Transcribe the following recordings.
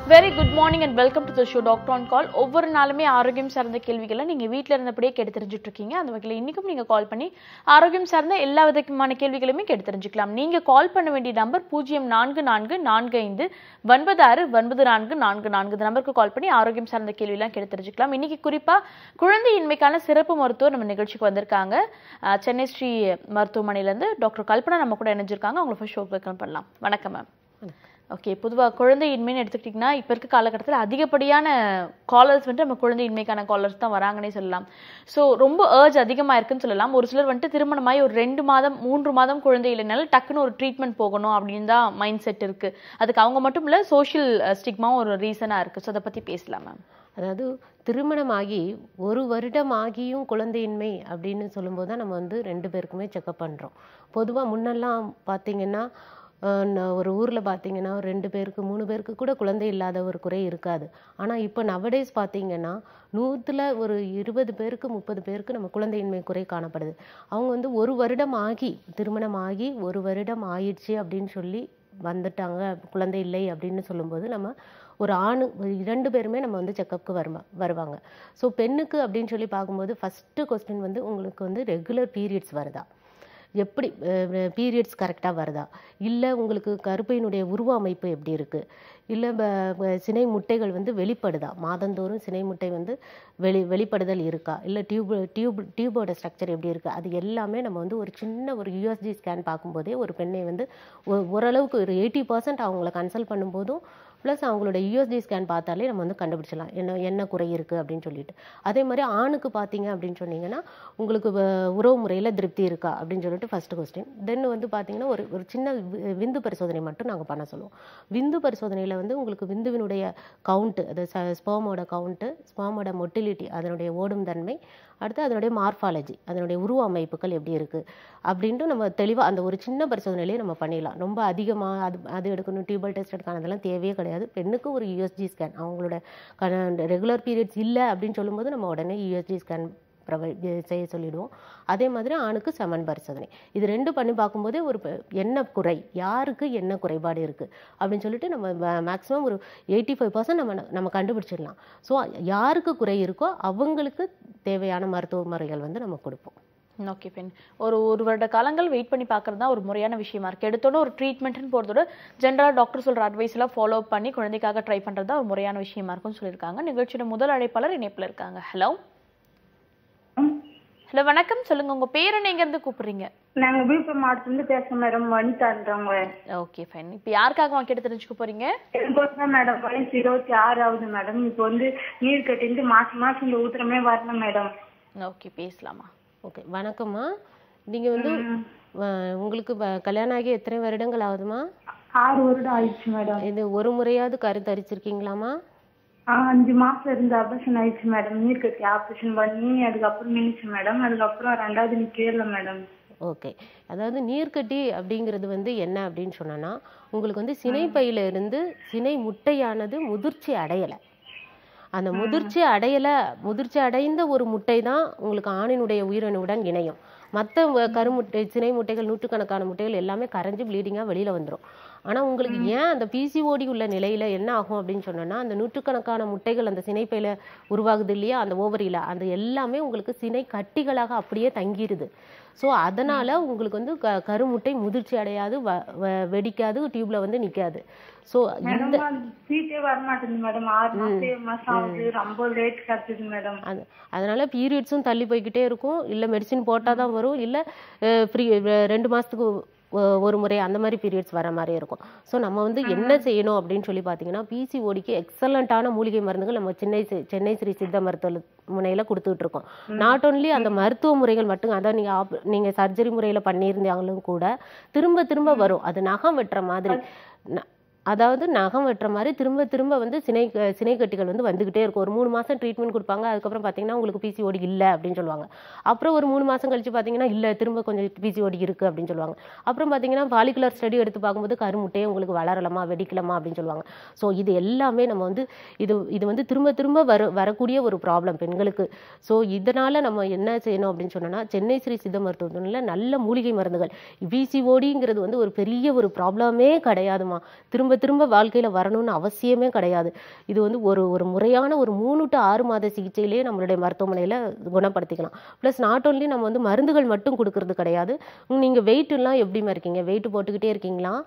Very good morning and welcome to the show doctor on call ஒவ்வொரு நாளுமே ஆரோக்கியம் சார்ந்த கேள்விகளை நீங்கள் வீட்டில் இருந்தபடியே கேட்டு தெரிஞ்சுட்டு இருக்கீங்க அந்த வகையில் இன்றைக்கும் நீங்கள் கால் பண்ணி ஆரோக்கியம் சார்ந்த எல்லா விதமான கேள்விகளுமே கேட்டு தெரிஞ்சுக்கலாம் நீங்கள் கால் பண்ண வேண்டிய நம்பர் பூஜ்ஜியம் நான்கு நான்கு நான்கு ஐந்து ஒன்பது ஆறு ஒன்பது நான்கு நான்கு நான்கு இந்த நம்பருக்கு கால் பண்ணி ஆரோக்கியம் சார்ந்த கேள்வியெல்லாம் கேட்டு தெரிஞ்சுக்கலாம் இன்னைக்கு குறிப்பாக குழந்தையின்மைக்கான சிறப்பு மருத்துவர் நம்ம நிகழ்ச்சிக்கு வந்திருக்காங்க அஹ், சென்னை ஸ்ரீ மருத்துவமனையிலேருந்து டாக்டர் கல்பனா நம்ம கூட இணைஞ்சிருக்காங்க அவங்களை ஃபர்ஸ்ட் ஷோ வெல்கம் பண்ணலாம் வணக்கம் மேம் ஓகே பொதுவாக குழந்தையின்மைன்னு எடுத்துக்கிட்டிங்கன்னா இப்போ இருக்க காலகட்டத்தில் அதிகப்படியான காலர்ஸ் வந்துட்டு நம்ம குழந்தையின்மைக்கான காலர்ஸ் தான் வராங்கன்னே சொல்லலாம் ஸோ ரொம்ப ஏர்ஜ் அதிகமாக இருக்குன்னு சொல்லலாம் ஒரு சிலர் வந்துட்டு திருமணமாகி ஒரு ரெண்டு மாதம் மூன்று மாதம் குழந்தை இல்லைனால டக்குன்னு ஒரு ட்ரீட்மெண்ட் போகணும் அப்படின்னு தான் மைண்ட் செட் இருக்குது அதுக்கு அவங்க மட்டும் இல்லை சோஷியல் ஸ்டிக்மாவும் ஒரு ரீசனாக இருக்குது ஸோ அதை பற்றி பேசலாம் மேம் அதாவது திருமணமாகி ஒரு வருடம் ஆகியும் குழந்தையின்மை அப்படின்னு சொல்லும்போது தான் நம்ம வந்து ரெண்டு பேருக்குமே செக்கப் பண்ணுறோம் பொதுவாக முன்னெல்லாம் பார்த்தீங்கன்னா அஹ், ந- ஒரு ஊரில் பார்த்தீங்கன்னா ஒரு ரெண்டு பேருக்கு மூணு பேருக்கு கூட குழந்தை இல்லாத ஒரு குறை இருக்காது ஆனால் இப்போ நவடேஸ் பார்த்தீங்கன்னா நூற்றில் ஒரு இருபது பேருக்கு முப்பது பேருக்கு நம்ம குழந்தையின்மை குறை காணப்படுது அவங்க வந்து ஒரு வருடம் ஆகி திருமணம் ஆகி ஒரு வருடம் ஆயிடுச்சு அப்படின்னு சொல்லி வந்துட்டாங்க குழந்தை இல்லை அப்படின்னு சொல்லும்போது நம்ம ஒரு ஆணு ஒரு இரண்டு பேருமே நம்ம வந்து செக்கப்புக்கு வருமா வருவாங்க ஸோ பெண்ணுக்கு அப்படின்னு சொல்லி பார்க்கும்போது ஃபஸ்ட்டு கொஸ்டின் வந்து உங்களுக்கு வந்து ரெகுலர் பீரியட்ஸ் வருதா எப்படி பீரியட்ஸ் கரெக்டாக வருதா இல்லை உங்களுக்கு கருப்பையினுடைய உருவ அமைப்பு எப்படி இருக்குது இல்லை சினை முட்டைகள் வந்து வெளிப்படுதா மாதந்தோறும் சினை முட்டை வந்து வெளி வெளிப்படுதல் இருக்கா இல்லை டியூப் டியூப் டியூபோட ஸ்ட்ரக்சர் எப்படி இருக்குது அது எல்லாமே நம்ம வந்து ஒரு சின்ன ஒரு யூஎஸ்ஜி ஸ்கேன் பார்க்கும்போதே ஒரு பெண்ணை வந்து ஒ- ஓரளவுக்கு ஒரு எயிட்டி பர்சன்ட் அவங்கள கன்சல்ட் பண்ணும்போதும் ப்ளஸ் அவங்களோட யூஎஸ்டி ஸ்கேன் பார்த்தாலே நம்ம வந்து கண்டுபிடிச்சலாம் என்ன என்ன குறை இருக்குது அப்படின்னு சொல்லிட்டு அதே மாதிரி ஆணுக்கு பார்த்தீங்க அப்படின்னு சொன்னீங்கன்னா உங்களுக்கு வ- உறவு முறையில் திருப்தி இருக்கா அப்படின்னு சொல்லிட்டு ஃபர்ஸ்ட் கொஸ்டின் தென் வந்து பார்த்தீங்கன்னா ஒரு ஒரு சின்ன வி- விந்து பரிசோதனை மட்டும் நாங்கள் பண்ண சொல்லுவோம் விந்து பரிசோதனையில் வந்து உங்களுக்கு விந்துவினுடைய கவுண்ட்டு அது ஸ்பேமோட கவுண்ட்டு ஸ்பேமோட மொட்டிலிட்டி அதனுடைய ஓடும் தன்மை அடுத்து அதனுடைய மார்ஃபாலஜி அதனுடைய உருவ அமைப்புகள் எப்படி இருக்குது அப்படின்ட்டு நம்ம தெளிவாக அந்த ஒரு சின்ன பரிசோதனையிலேயே நம்ம பண்ணிடலாம் ரொம்ப அதிகமாக அது அது எடுக்கணும் டியூபல் டெஸ்ட் எடுக்கணும் அதெல்லாம் தேவையே கிடையாது பெண்ணுக்கு ஒரு யூஎஸ்ஜி ஸ்கேன் அவங்களோட ரெகுலர் பீரியட்ஸ் இல்லை அப்படின்னு சொல்லும்போது நம்ம உடனே யூஎஸ்ஜி ஸ்கேன் ப்ரொவைட் செய்ய சொல்லிடுவோம் அதே மாதிரி ஆணுக்கு செமன் பரிசோதனை இது ரெண்டு பண்ணி பார்க்கும்போதே ஒரு பெ- என்ன குறை யாருக்கு என்ன குறைபாடு இருக்குது அப்படின்னு சொல்லிட்டு நம்ம மேக்ஸிமம் ஒரு எயிட்டி ஃபைவ் பர்சன்ட் நம்ம நம்ம கண்டுபிடிச்சிடலாம் ஸோ யாருக்கு குறை இருக்கோ அவங்களுக்கு தேவையான மருத்துவ முறைகள் வந்து நம்ம கொடுப்போம் ஓகே ஃபைன் ஒரு ஒரு வருட காலங்கள் வெயிட் பண்ணி பார்க்கறது தான் ஒரு முறையான விஷயமா இருக்கு எடுத்தோட ஒரு ட்ரீட்மெண்ட்னு போகிறதோட ஜென்ரலாக டாக்டர் சொல்ற அட்வைஸ் எல்லாம் ஃபாலோ பண்ணி குழந்தைக்காக ட்ரை பண்றது தான் ஒரு முறையான விஷயமா இருக்கும்னு சொல்லியிருக்காங்க நிகழ்ச்சியோட முதல் அழைப்பாளர் இணைப்புல இருக்காங்க ஹலோ ஹலோ வணக்கம் சொல்லுங்க உங்க பேர் என்ன எங்க இருந்து கூப்பிடுறீங்க நாங்க விழுப்புரம் மாவட்டத்துலேருந்து பேசுறோம் மேடம் வனிதான்றவங்க ஓகே ஃபைன் இப்போ யாருக்காக கேட்டு தெரிஞ்சுக்க போறீங்க எனக்கு தான் மேடம் வயசு இருபத்தி ஆறு ஆகுது மேடம் இப்போ வந்து நீர் கட்டிட்டு மாசம் மாசம் இந்த ஊத்துறமே வரணும் மேடம் ஓகே பேசலாமா ஓகே வணக்கம்மா நீங்கள் வந்து வ- உங்களுக்கு வ- கல்யாணம் ஆகி எத்தனை வருடங்கள் ஆகுதுமா ஆறு வருடம் ஆயிடுச்சு மேடம் இது ஒரு முறையாவது கருத்தரிச்சிருக்கீங்களாம்மா ஆ, அஞ்சு மாசம் இருந்து ஆபரேஷன் ஆயிடுச்சு மேடம் நீர் கட்டி ஆபரேஷன் பண்ணி அதுக்கப்புறம் நின்றுச்சு மேடம் அதுக்கப்புறம் ரெண்டாவது நிக்கல மேடம் ஓகே அதாவது நீர்க்கட்டி அப்படிங்கிறது வந்து என்ன அப்படின்னு சொன்னோன்னா உங்களுக்கு வந்து சினைப்பையில இருந்து சினை முட்டையானது முதிர்ச்சி அடையலை அந்த முதிர்ச்சி அடையலை முதிர்ச்சி அடைந்த ஒரு முட்டை தான் உங்களுக்கு ஆணினுடைய உயிரணுவுடன் இணையும் மற்ற கருமுட்டை சினை முட்டைகள் நூற்றுக்கணக்கான முட்டைகள் எல்லாமே கரைஞ்சு ப்ளீடிங்காக வெளியில் வந்துடும் ஆனால் உங்களுக்கு ஏன் அந்த பிசிஓடி உள்ள நிலையில் என்ன ஆகும் அப்படின்னு சொன்னோன்னா அந்த நூற்றுக்கணக்கான முட்டைகள் அந்த சினைப்பையில் உருவாகுது இல்லையா அந்த ஓவரியில் அந்த எல்லாமே உங்களுக்கு சினை கட்டிகளாக அப்படியே தங்கிருது ஸோ அதனால உங்களுக்கு வந்து க கருமுட்டை முதிர்ச்சி அடையாது வ வ- வெடிக்காது டியூப்ல வந்து நிற்காது ஸோ இந்த மேடம் சீட்டே வர மாட்டேங்குது மேடம் ஆறு மாசம் ஏழு மாசம் ஆகுது ரொம்ப லேட் கட்டுது மேடம் அது அதனால பீரியட்ஸும் தள்ளி போய்க்கிட்டே இருக்கும் இல்லை மெடிசின் போட்டால் தான் வரும் இல்லை ஃப்ரீ ரெண்டு மாதத்துக்கு ஒரு முறை அந்த மாதிரி பீரியட்ஸ் வர மாதிரி இருக்கும் ஸோ நம்ம வந்து என்ன செய்யணும் அப்படின்னு சொல்லி பார்த்தீங்கன்னா பிசிஓடிக்கு எக்ஸலண்ட்டான மூலிகை மருந்துகள் நம்ம சென்னை சி- சென்னை ஸ்ரீ சித்த மருத்துவ முனையில் கொடுத்துட்டு இருக்கோம் நாட் ஒன்லி அந்த மருத்துவ முறைகள் மட்டும் அதான் நீங்கள் ஆப் நீங்கள் சர்ஜரி முறையில் பண்ணியிருந்தாலும் கூட திரும்ப திரும்ப வரும் அது நகம் வெட்டுற மாதிரி ந- அதாவது நகம் வெட்டுற மாதிரி திரும்ப திரும்ப வந்து சினை சினை கட்டிகள் வந்து வந்துகிட்டே இருக்கும் ஒரு மூணு மாசம் ட்ரீட்மெண்ட் கொடுப்பாங்க அதுக்கப்புறம் பார்த்தீங்கன்னா உங்களுக்கு பிசிஓடி இல்லை அப்படின்னு சொல்லுவாங்க அப்புறம் ஒரு மூணு மாசம் கழிச்சு பார்த்தீங்கன்னா இல்லை திரும்ப கொஞ்சம் பிசிஓடி இருக்கு அப்படின்னு சொல்லுவாங்க அப்புறம் பார்த்தீங்கன்னா பாலிகுலர் ஸ்டடி எடுத்து பார்க்கும்போது கருமுட்டையே உங்களுக்கு வளரலாமா வெடிக்கலாமா அப்படின்னு சொல்லுவாங்க ஸோ இது எல்லாமே நம்ம வந்து இது இது வந்து திரும்ப திரும்ப வர வரக்கூடிய ஒரு ப்ராப்ளம் பெண்களுக்கு ஸோ இதனால நம்ம என்ன செய்யணும் அப்படின்னு சொன்னோம்னா சென்னை ஸ்ரீ சித்த மருத்துவமனையில் நல்ல மூலிகை மருந்துகள் பிசிஓடிங்கிறது வந்து ஒரு பெரிய ஒரு ப்ராப்ளமே கிடையாதுமா திரும்ப திரும்ப திரும்ப வாழ்க்கையில வரணும்னு அவசியமே கிடையாது இது வந்து ஒரு ஒரு முறையான ஒரு மூணு டு ஆறு மாத சிகிச்சையிலேயே நம்மளுடைய மருத்துவமனையில குணப்படுத்திக்கலாம் ப்ளஸ் நாட் only நம்ம வந்து மருந்துகள் மட்டும் கொடுக்கறது கிடையாது நீங்க வெயிட் எல்லாம் எப்படிமா இருக்கீங்க வெயிட் போட்டுக்கிட்டே இருக்கீங்களா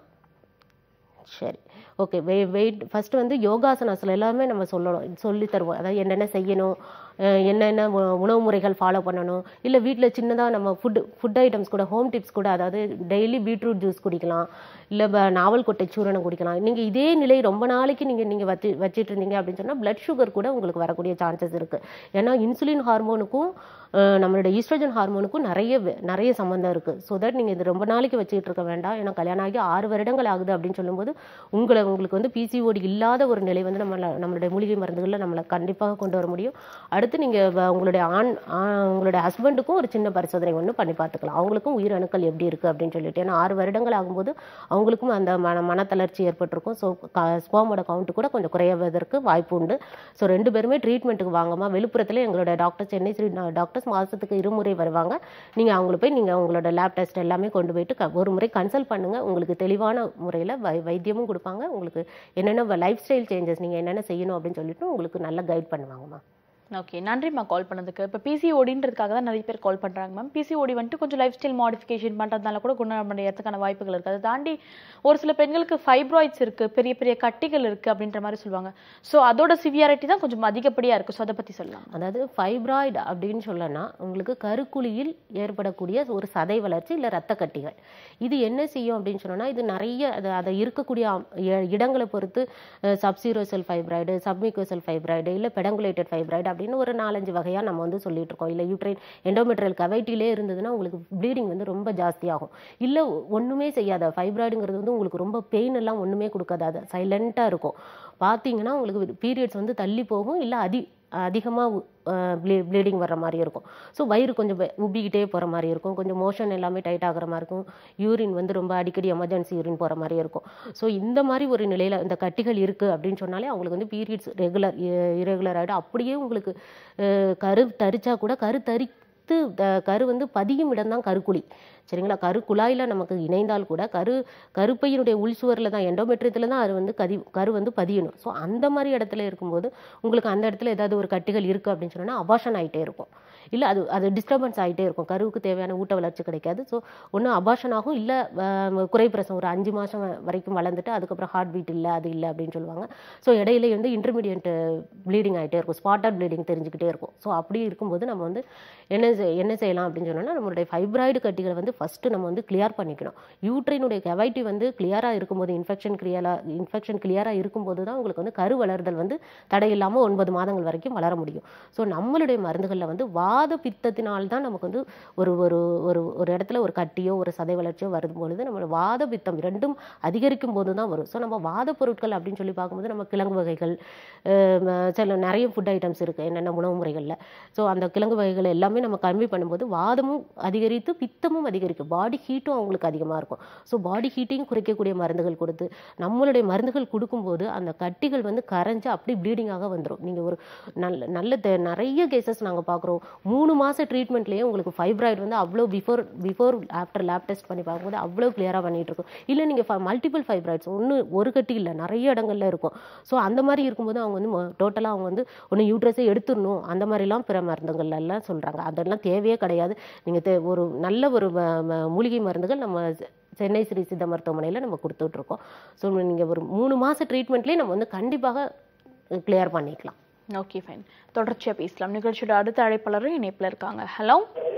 சரி ஓகே வெ வெயிட் ஃபஸ்ட்டு வந்து யோகாசனாஸில் எல்லாமே நம்ம சொல்லணும் சொல்லி தருவோம் அதாவது என்னென்ன செய்யணும் அஹ் என்னென்ன உ- உணவு முறைகள் ஃபாலோ பண்ணணும் இல்லை வீட்டில் சின்னதாக நம்ம ஃபுட் ஃபுட் ஐட்டம்ஸ் கூட ஹோம் டிப்ஸ் கூட அதாவது டெய்லி பீட்ரூட் ஜூஸ் குடிக்கலாம் இல்லை நாவல் கொட்டை சூரணம் குடிக்கலாம் நீங்கள் இதே நிலை ரொம்ப நாளைக்கு நீங்கள் நீங்கள் வச்சு வச்சிட்டு இருந்தீங்க அப்படின்னு சொன்னால் blood சுகர் கூட உங்களுக்கு வரக்கூடிய சான்சஸ் இருக்குது ஏன்னா இன்சுலின் ஹார்மோனுக்கும் அஹ் நம்மளோட ஈஸ்ட்ரஜன் ஹார்மோனுக்கும் நிறைய வே- நிறைய சம்மந்தம் இருக்குது ஸோ தட் நீங்கள் இது ரொம்ப நாளைக்கு வச்சுக்கிட்டு இருக்க வேண்டாம் ஏன்னா கல்யாணம் ஆகி ஆறு வருடங்கள் ஆகுது அப்படின்னு சொல்லும்போது உங்களை உங்களுக்கு வந்து பிசிஓடி இல்லாத ஒரு நிலை வந்து நம்மள நம்மளுடைய மூலிகை மருந்துகளில் நம்மளை கண்டிப்பாக கொண்டு வர முடியும் அடுத்து நீங்கள் உங்களுடைய ஆண் ஆ- உங்களுடைய ஹஸ்பண்டுக்கும் ஒரு சின்ன பரிசோதனை ஒன்று பண்ணி பார்த்துக்கலாம் அவங்களுக்கும் உயிர் அணுக்கள் எப்படி இருக்குது அப்படின்னு சொல்லிட்டு ஏன்னா ஆறு வருடங்கள் ஆகும்போது அவங்களுக்கும் அந்த மன மனத்தளர்ச்சி ஏற்பட்டிருக்கும் ஸோ ஸ்போமோட கவுண்ட் கூட கொஞ்சம் குறைவதற்கு வாய்ப்பு உண்டு ஸோ ரெண்டு பேருமே ட்ரீட்மெண்ட்டுக்கு வாங்கம்மா விழுப்புரத்தில் எங்களோட டாக்டர் சென்னை ஸ்ரீ டாக்டர்ஸ் மாதத்துக்கு இருமுறை வருவாங்க நீங்கள் அவங்கள போய் நீங்கள் உங்களோட லேப் டெஸ்ட் எல்லாமே கொண்டு போயிட்டு க- ஒரு முறை கன்சல்ட் பண்ணுங்கள் உங்களுக்கு தெளிவான முறையில் வை வைத்தியமும் கொடுப்பாங்க உங்களுக்கு என்னென்ன லைஃப் ஸ்டைல் சேஞ்சஸ் நீங்கள் என்னென்ன செய்யணும் அப்படின்னு சொல்லிட்டு உங்களுக்கு நல்லா கைட் பண்ணுவாங்கம்மா ஓகே நன்றிம்மா கால் பண்ணதுக்கு இப்போ பிசிஓடின்றதுக்காக தான் நிறைய பேர் கால் பண்றாங்க மேம் பிசிஓடி வந்துட்டு கொஞ்சம் லைஃப் ஸ்டைல் மாடிஃபிகேஷன் பண்றதுனால கூட குணமடையறதுக்கான வாய்ப்புகள் இருக்கு அதை தாண்டி ஒரு சில பெண்களுக்கு ஃபைப்ராய்ட்ஸ் இருக்கு பெரிய பெரிய கட்டிகள் இருக்கு அப்படின்ற மாதிரி சொல்லுவாங்க ஸோ அதோட சிவியாரிட்டி தான் கொஞ்சம் அதிகப்படியா இருக்கு ஸோ அதை பத்தி சொல்லலாம் அதாவது ஃபைப்ராய்டு அப்படின்னு சொல்லனா உங்களுக்கு கருக்குழியில் ஏற்படக்கூடிய ஒரு சதை வளர்ச்சி இல்லை ரத்த கட்டிகள் இது என்ன செய்யும் அப்படின்னு சொன்னோன்னா இது நிறைய அது அதை இருக்கக்கூடிய அம்- இ- இடங்களை பொறுத்து சப்சீரோசல் ஃபைப்ராய்டு சப்மிகோசல் ஃபைப்ராய்டு இல்லை பெடங்குலேட்டட் ஃபைப்ராய்டு அப்படின்னு ஒரு நாலஞ்சு வகையாக நம்ம வந்து சொல்லிட்டு இருக்கோம் இல்லை யூட்ரைன் எண்டோமெட்ரியல் கவைட்டிலே இருந்ததுன்னா உங்களுக்கு ப்ளீடிங் வந்து ரொம்ப ஜாஸ்தியாகும் இல்லை ஒன்றுமே செய்யாத ஃபைப்ராய்டுங்கிறது வந்து உங்களுக்கு ரொம்ப பெயின் எல்லாம் ஒன்றுமே கொடுக்காது அது சைலண்ட்டாக இருக்கும் பார்த்தீங்கன்னா உங்களுக்கு பீரியட்ஸ் வந்து தள்ளி போகும் இல்லை அதி அதிகமாக ப்ளீடிங் வர்ற மாதிரி இருக்கும் ஸோ வயிறு கொஞ்சம் வெ- உப்பிக்கிட்டே போகிற மாதிரி இருக்கும் கொஞ்சம் மோஷன் எல்லாமே டைட் ஆகுற மாதிரி இருக்கும் யூரின் வந்து ரொம்ப அடிக்கடி எமர்ஜென்சி யூரின் போகிற மாதிரி இருக்கும் ஸோ இந்த மாதிரி ஒரு நிலையில் இந்த கட்டிகள் இருக்குது அப்படின்னு சொன்னாலே அவங்களுக்கு வந்து பீரியட்ஸ் ரெகுலர் இரெகுலர் ஆகிடும் அப்படியே உங்களுக்கு அஹ், கரு தரிச்சா கூட கரு தரித்து த- கரு வந்து பதியும் இடம் தான் கருக்குழி சரிங்களா கரு குழாயில் நமக்கு இணைந்தால் கூட கரு கருப்பையினுடைய உள்சுவரில் தான் எண்டோமெட்ரியத்தில் தான் அது வந்து கதி கரு வந்து பதியணும் ஸோ அந்த மாதிரி இடத்துல இருக்கும்போது உங்களுக்கு அந்த இடத்துல ஏதாவது ஒரு கட்டிகள் இருக்குது அப்படின்னு சொன்னால் அபாஷன் ஆகிட்டே இருக்கும் இல்லை அது அது டிஸ்டர்பன்ஸ் ஆகிட்டே இருக்கும் கருவுக்கு தேவையான ஊட்ட வளர்ச்சி கிடைக்காது ஸோ ஒன்று அபாஷன் ஆகும் இல்லை குறைப்பிரசம் ஒரு அஞ்சு மாதம் வரைக்கும் வளர்ந்துட்டு அதுக்கப்புறம் ஹார்ட் பீட் இல்லை அது இல்லை அப்படின்னு சொல்லுவாங்க ஸோ இடையில வந்து இன்டர்மீடியன்ட் ப்ளீடிங் ஆகிட்டே இருக்கும் ஸ்பாட்டட் ப்ளீடிங் தெரிஞ்சுக்கிட்டே இருக்கும் ஸோ அப்படி இருக்கும்போது நம்ம வந்து என்ன செய்- என்ன செய்யலாம் அப்படின்னு சொன்னோம்னா நம்மளுடைய ஃபைப்ராய்டு கட்டிகளை வந்து ஃபஸ்ட்டு நம்ம வந்து கிளியர் பண்ணிக்கணும் யூட்ரைனுடைய கெவைட்டி வந்து கிளியராக இருக்கும்போது இன்ஃபெக்ஷன் கிளியராக இன்ஃபெக்ஷன் கிளியராக இருக்கும்போது தான் உங்களுக்கு வந்து கரு வளர்தல் வந்து தடையில்லாமல் ஒன்பது மாதங்கள் வரைக்கும் வளர முடியும் ஸோ நம்மளுடைய மருந்துகளில் வந்து வாத பித்தத்தினால் தான் நமக்கு வந்து ஒரு ஒரு ஒரு ஒரு இடத்துல ஒரு கட்டியோ ஒரு சதை வளர்ச்சியோ வரும் பொழுது நம்ம வாத பித்தம் ரெண்டும் அதிகரிக்கும் போது தான் வரும் ஸோ நம்ம வாத பொருட்கள் அப்படின்னு சொல்லி பார்க்கும்போது நம்ம கிழங்கு வகைகள் அஹ் ம- சில நிறைய ஃபுட் ஐட்டம்ஸ் இருக்குது என்னென்ன உணவு முறைகளில் ஸோ அந்த கிழங்கு வகைகள் எல்லாமே நம்ம கம்மி பண்ணும்போது வாதமும் அதிகரித்து பித்தமும் அதிகரிக்கும் பாடி ஹீட்டும் அவங்களுக்கு அதிகமாக இருக்கும் ஸோ பாடி ஹீட்டையும் குறைக்கக்கூடிய மருந்துகள் கொடுத்து நம்மளுடைய மருந்துகள் கொடுக்கும்போது அந்த கட்டிகள் வந்து கரைஞ்சு அப்படி ப்ளீடிங்காக வந்துடும் நீங்கள் ஒரு நல்ல நல்ல தெ- நிறைய கேசஸ் நாங்கள் பார்க்குறோம் மூணு மாதம் ட்ரீட்மெண்ட்லேயே உங்களுக்கு ஃபைப்ராய்டு வந்து அவ்வளோ before before after lab test பண்ணி பார்க்கும்போது அவ்வளோ கிளியராக பண்ணிட்டு இருக்கும் இல்லை நீங்கள் மல்டிபிள் ஃபைப்ராய்ட்ஸ் ஒன்று ஒரு கட்டி இல்லை நிறைய இடங்கள்ல இருக்கும் ஸோ அந்த மாதிரி இருக்கும்போது அவங்க வந்து டோட்டலாக அவங்க வந்து ஒன்று யூட்ரஸை எடுத்துடணும் அந்த மாதிரிலாம் பிற மருந்துகள் எல்லாம் சொல்கிறாங்க அதெல்லாம் தேவையே கிடையாது நீங்கள் தே ஒரு நல்ல ஒரு ம- ம- மூலிகை மருந்துகள் நம்ம செ- சென்னை ஸ்ரீ சித்த மருத்துவமனையில் நம்ம கொடுத்துட்ருக்கோம் ஸோ நீங்கள் ஒரு மூணு மாத ட்ரீட்மெண்ட்லேயே நம்ம வந்து கண்டிப்பாக கிளியர் பண்ணிக்கலாம் ஓகே ஃபைன் தொடர்ச்சியா பேசலாம் நிகழ்ச்சியோட அடுத்த அழைப்பாளரும் இணைப்புல இருக்காங்க ஹலோ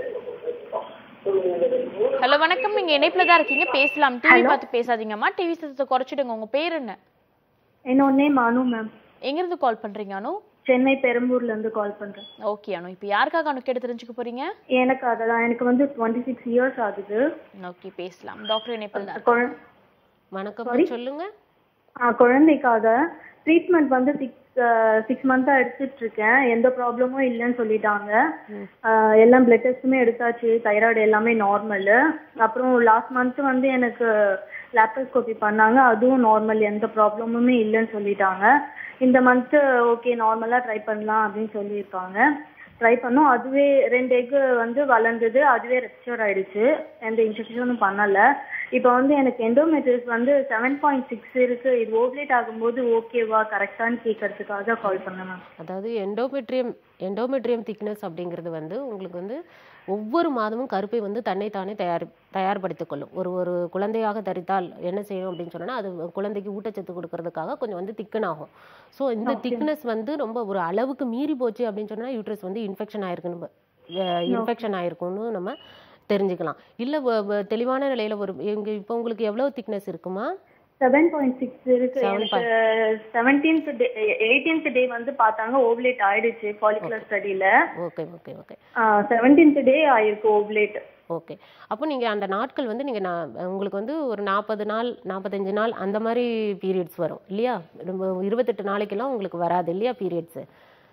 ஹலோ வணக்கம் நீங்க இணைப்புல தான் இருக்கீங்க பேசலாம் டிவி பார்த்து பேசாதீங்கம்மா டிவி சத்தத்தை குறைச்சிடுங்க உங்க பேர் என்ன என்னோட நேம் அனு மேம் எங்க இருந்து கால் பண்றீங்க அனு சென்னை பெரம்பூர்ல இருந்து கால் பண்றேன் ஓகே அனு இப்போ யாருக்காக அனு கேட்டு தெரிஞ்சுக்க போறீங்க எனக்கு அதெல்லாம் எனக்கு வந்து டுவெண்ட்டி சிக்ஸ் இயர்ஸ் ஆகுது ஓகே பேசலாம் டாக்டர் இணைப்பில் தான் குழ- வணக்கம் சொல்லுங்க ஆ, குழந்தைக்காக ட்ரீட்மெண்ட் வந்து சிக்ஸ் சிக்ஸ் மந்த்தா எடுத்துட்டு இருக்கேன் எந்த ப்ராப்ளமும் இல்லைன்னு சொல்லிட்டாங்க ஆ, எல்லாம் பிளட் டெஸ்ட்டுமே எடுத்தாச்சு தைராய்டு எல்லாமே நார்மல் அப்புறம் லாஸ்ட் மந்த் வந்து எனக்கு லேப்டோஸ்கோபி பண்ணாங்க அதுவும் நார்மல் எந்த ப்ராப்ளமுமே இல்லைன்னு சொல்லிட்டாங்க இந்த மந்த் ஓகே நார்மலா ட்ரை பண்ணலாம் அப்படின்னு சொல்லியிருக்காங்க ட்ரை பண்ணோம் அதுவே ரெண்டு எக் வந்து வளர்ந்தது அதுவே ரெப்சர் ஆயிடுச்சு எந்த இன்ஜெக்ஷனும் பண்ணல இப்போ வந்து எனக்கு எண்டோமெட்ரிஸ் வந்து செவன் பாயிண்ட் சிக்ஸ் இருக்கு இது ஓவலேட் ஆகும்போது ஓகேவா கரெக்டான்னு கேட்கறதுக்காக கால் பண்ணேன் மேம் அதாவது எண்டோமெட்ரியம் எண்டோமெட்ரியம் திக்னஸ் அப்படிங்கிறது வந்து உங்களுக்கு வந்து ஒவ்வொரு மாதமும் கருப்பை வந்து தன்னைத்தானே தயார் தயார்படுத்திக் கொள்ளும் ஒரு ஒரு குழந்தையாக தரித்தால் என்ன செய்யும் அப்படின்னு சொன்னா அது குழந்தைக்கு ஊட்டச்சத்து கொடுக்கறதுக்காக கொஞ்சம் வந்து திக்கன் ஆகும் ஸோ இந்த திக்னஸ் வந்து ரொம்ப ஒரு அளவுக்கு மீறி போச்சு அப்படின்னு சொன்னா யூட்ரஸ் வந்து இன்ஃபெக்ஷன் ஆயிருக்குன்னு இன்ஃபெக்ஷன் ஆயிருக்கும்னு நம்ம தெரிஞ்சுக்கலாம் இல்ல வ- வ- தெளிவான நிலையில ஒரு எங்க இப்போ உங்களுக்கு எவ்வளவு திக்னஸ் இருக்குமா செவன் பாயிண்ட் சிக்ஸ் இருக்கு Seven எனக்கு செவன்டீன்த் டே எயிட்டீன்த் டே வந்து பார்த்தாங்க ஓவலேட் ஆயிடுச்சு ஃபாலிகுலர் ஸ்டடியில okay okay okay seventeenth day ஆயிருக்கு ஓவலேட் ஓகே அப்போ நீங்கள் அந்த நாட்கள் வந்து நீங்கள் நான் உங்களுக்கு வந்து ஒரு நாற்பது நாள் நாற்பத்தஞ்சு நாள் அந்த மாதிரி பீரியட்ஸ் வரும் இல்லையா ரொம்ப இருபத்தெட்டு நாளைக்கெல்லாம் உங்களுக்கு வராது இல்லையா பீரியட்ஸு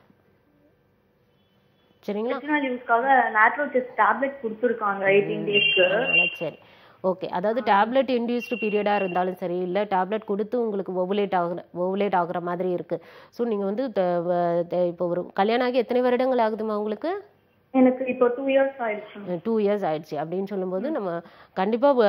சரிங்களா ஒரிஜினல் யூஸ்க்காக நேட்ரோஜெஸ் டேப்லெட் கொடுத்துருக்காங்க எயிட்டீன் டேஸ்க்கு அதனால சரி ஓகே அதாவது டேப்லெட் இன்டியூஸ்டு பீரியடாக இருந்தாலும் சரி இல்லை டேப்லெட் கொடுத்து உங்களுக்கு ஓவுலேட் ஆகுற ஓவுலேட் ஆகுற மாதிரி இருக்குது ஸோ நீங்கள் வந்து த- வ- த- இப்போ ஒரு கல்யாணம் ஆகி எத்தனை வருடங்கள் ஆகுதுமா உங்களுக்கு எனக்கு இப்போ டூ இயர்ஸ் ஆயிடுச்சு டூ இயர்ஸ் ஆயிடுச்சு அப்படின்னு சொல்லும்போது நம்ம கண்டிப்பாக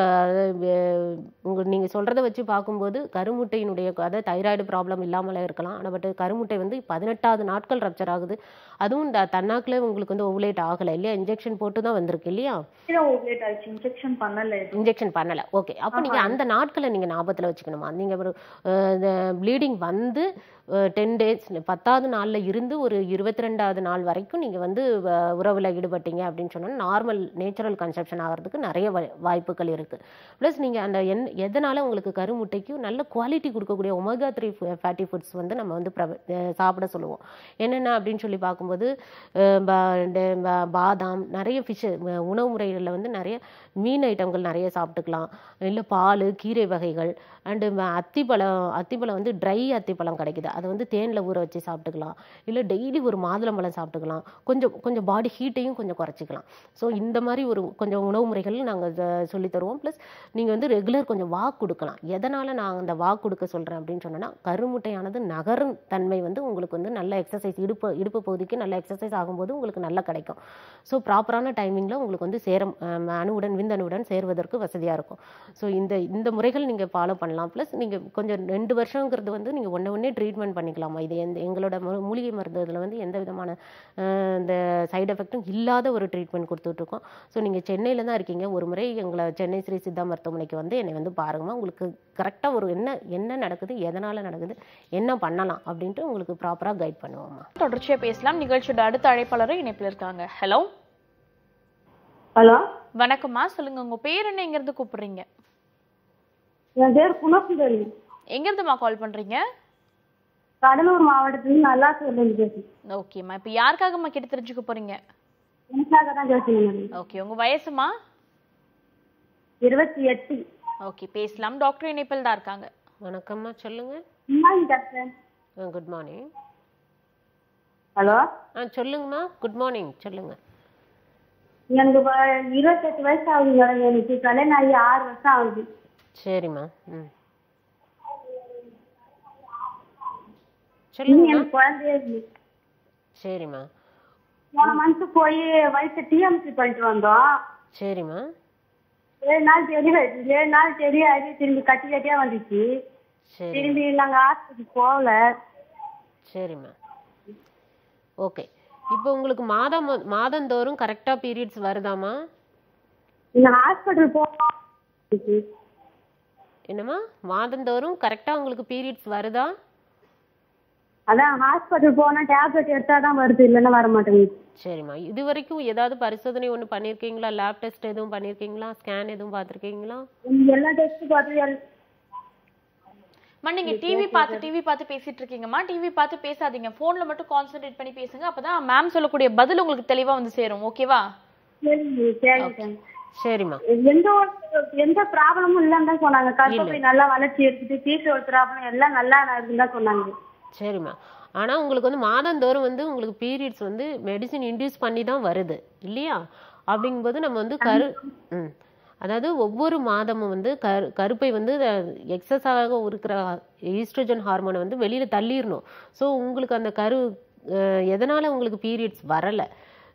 உங்க நீங்கள் சொல்கிறத வச்சு பார்க்கும்போது கருமுட்டையினுடைய அதாவது தைராய்டு ப்ராப்ளம் இல்லாமலே இருக்கலாம் ஆனால் பட் கருமுட்டை வந்து பதினெட்டாவது நாட்கள் ரப்சர் ஆகுது அதுவும் இந்த தன்னாக்கில் உங்களுக்கு வந்து ஓவுலேட் ஆகலை இல்லையா இன்ஜெக்ஷன் போட்டு தான் வந்திருக்கு இல்லையா ஓவலேட் ஆயிடுச்சு இன்ஜெக்ஷன் பண்ணல இது. இன்ஜெக்ஷன் பண்ணலை ஓகே அப்போ நீங்கள் அந்த நாட்களை நீங்கள் ஞாபகத்தில் வச்சுக்கணுமா நீங்கள் ஒரு ப்ளீடிங் வந்து டென் டேஸ் பத்தாவது நாளில் இருந்து ஒரு இருபத்தி ரெண்டாவது நாள் வரைக்கும் நீங்கள் வந்து அஹ், உறவுல ஈடுபட்டீங்க அப்படின்னு சொன்னால் நார்மல் நேச்சுரல் கன்செப்ஷன் ஆகிறதுக்கு நிறைய வாய்- வாய்ப்புகள் இருக்குது ப்ளஸ் நீங்கள் அந்த என் எதனால் உங்களுக்கு கருமுட்டைக்கு நல்ல குவாலிட்டி கொடுக்கக்கூடிய ஒமேகா த்ரீ ஃபேட்டி ஃபுட்ஸ் வந்து நம்ம வந்து பிரவ- அஹ், சாப்பிட சொல்லுவோம் என்னென்ன அப்படின்னு சொல்லி பார்க்கும்போது அஹ், பா- டே- பா- பாதாம் நிறைய ஃபிஷ்ஷு உணவு முறைகளில் வந்து நிறைய மீன் ஐட்டங்கள் நிறைய சாப்பிட்டுக்கலாம் இல்லை பால் கீரை வகைகள் அண்டு அத்திப்பழம் அத்திப்பழம் வந்து ட்ரை அத்திப்பழம் கிடைக்குது அதை வந்து தேனில் ஊற வச்சு சாப்பிட்டுக்கலாம் இல்லை டெய்லி ஒரு மாதுளம்பழம் சாப்பிட்டுக்கலாம் கொஞ்சம் கொஞ்சம் பாடி ஹீட்டையும் கொஞ்சம் குறைச்சிக்கலாம் ஸோ இந்த மாதிரி ஒரு கொஞ்சம் உணவு முறைகள் நாங்கள் சொல்லி தருவோம் ப்ளஸ் நீங்கள் வந்து ரெகுலர் கொஞ்சம் வாக் கொடுக்கலாம் எதனால் நான் அந்த வாக் கொடுக்க சொல்கிறேன் அப்படின்னு சொன்னேன்னா கருமுட்டையானது நகரும் தன்மை வந்து உங்களுக்கு வந்து நல்ல எக்ஸசைஸ் இடுப்பு இடுப்பு பகுதிக்கு நல்ல எக்ஸசைஸ் ஆகும்போது உங்களுக்கு நல்லா கிடைக்கும் ஸோ ப்ராப்பரான டைமிங்கில் உங்களுக்கு வந்து சேரம் அஹ், அணுவுடன் விந்தணுவுடன் சேர்வதற்கு வசதியாக இருக்கும் ஸோ இந்த இந்த முறைகள் நீங்கள் ஃபாலோ பண்ணலாம் ப்ளஸ் நீங்கள் கொஞ்சம் ரெண்டு வருஷங்கிறது வந்து நீங்கள் ஒன்று ஒன்றே ட்ரீட்மெண்ட் பண்ணிக்கலாமா இது எந்த எங்களோட மு- மூலிகை மருந்து இதில் வந்து எந்த விதமான அஹ், இந்த சைடு எஃபெக்ட்டும் இல்லாத ஒரு ட்ரீட்மெண்ட் கொடுத்துட்ருக்கோம் ஸோ நீங்கள் சென்னையில் தான் இருக்கீங்க ஒரு முறை எங்களை சென்னை ஸ்ரீ சித்தா மருத்துவமனைக்கு வந்து என்னை வந்து பாருங்கம்மா உங்களுக்கு கரெக்டாக ஒரு என்ன என்ன நடக்குது எதனால் நடக்குது என்ன பண்ணலாம் அப்படின்ட்டு உங்களுக்கு ப்ராப்பராக கைட் பண்ணுவோம்மா தொடர்ச்சியா பேசலாம் நிகழ்ச்சியோட அடுத்த அழைப்பாளரும் இணைப்பில் இருக்காங்க ஹலோ ஹலோ வணக்கம்மா சொல்லுங்க உங்க பேர் என்ன எங்க இருந்து கூப்பிடுறீங்க என் பேர் குணசுந்தரி எங்க இருந்துமா கால் பண்றீங்க கடலூர் மாவட்டத்துல நல்லா சொல்லி பேசுறேன் ஓகேம்மா இப்போ யாருக்காகம்மா கேட்டு தெரிஞ்சுக்க போறீங்க எனக்காக தான் பேசுறேன் ஓகே உங்க வயசுமா இருபத்தி எட்டு ஓகே பேசலாம் டாக்டர் இணைப்பில் தான் இருக்காங்க வணக்கம்மா சொல்லுங்கள் இன்னாங்க டாக்டர் குட் மார்னிங் ஹலோ ஆ சொல்லுங்கம்மா குட் மார்னிங் சொல்லுங்கள் எனக்கு வ- இருபத்தெட்டு வயசு ஆகுது மேடம் எனக்கு கல்யாணம் ஆகி ஆறு வருஷம் ஆகுது சரிம்மா ம் இன்னும் சொல்லுங்கம்மா எனக்கு குழந்தையே இல்லை சரிம்மா போன மந்த் போய் வயசு டிஎம்சி பண்ணிட்டு வந்தோம் சரிம்மா ஏழு நாள் தெரிய ஏழு நாள் தெரியாது திரும்பி கட்டி கட்டியா வந்துச்சு சரி திரும்பி நாங்க ஹாஸ்பிட்டல் போகல சரிம்மா ஓகே இப்போ உங்களுக்கு மாதம் மாதந்தோறும் கரெக்டாக பீரியட்ஸ் வருதாம்மா இந்த ஹாஸ்பிட்டல் போனோம் என்னம்மா மாதந்தோறும் கரெக்டாக உங்களுக்கு பீரியட்ஸ் வருதா அதான் ஹாஸ்பிட்டல் போனா டேப்லெட் எடுத்தா தான் வருது இல்லைன்னா வர மாட்டேங்குது சரிம்மா இது வரைக்கும் ஏதாவது பரிசோதனை ஒன்று பண்ணியிருக்கீங்களா லேப் டெஸ்ட் எதுவும் பண்ணியிருக்கீங்களா ஸ்கேன் எதுவும் பார்த்துருக்கீங்களா எனக்கு எல்லா டெஸ்ட் பார்த்து எல்- அம்மா நீங்க டிவி பார்த்து டிவி பார்த்து பேசிட்டு இருக்கீங்கம்மா டிவி பார்த்து பேசாதீங்க போன்ல மட்டும் கான்சென்ட்ரேட் பண்ணி பேசுங்க அப்பதான் மேம் சொல்லக்கூடிய பதில் உங்களுக்கு தெளிவா வந்து சேரும் ஓகேவா சரிங்க சரிங்க சரிம்மா எந்த ஒரு எந்த ப்ராப்ளமும் இல்லைன்னு தான் சொன்னாங்க கர்ப்பப்பை நல்லா வளர்ச்சி இருக்குது பிசிஓ ப்ராப்ளம் எல்லாம் நல்லா இருக்குன்னு தான் சொன்னாங்க சரிம்மா ஆனால் உங்களுக்கு வந்து மாதந்தோறும் வந்து உங்களுக்கு பீரியட்ஸ் வந்து மெடிசின் இன்டியூஸ் பண்ணி தான் வருது இல்லையா அப்படிங்கும்போது நம்ம வந்து கரு ம் அதாவது ஒவ்வொரு மாதமும் வந்து கரு கருப்பை வந்து எக்ஸஸாக இருக்கிற ஈஸ்ட்ரோஜன் ஹார்மோனை வந்து வெளியில் தள்ளிடணும் ஸோ உங்களுக்கு அந்த கரு அஹ், எதனால உங்களுக்கு பீரியட்ஸ் வரலை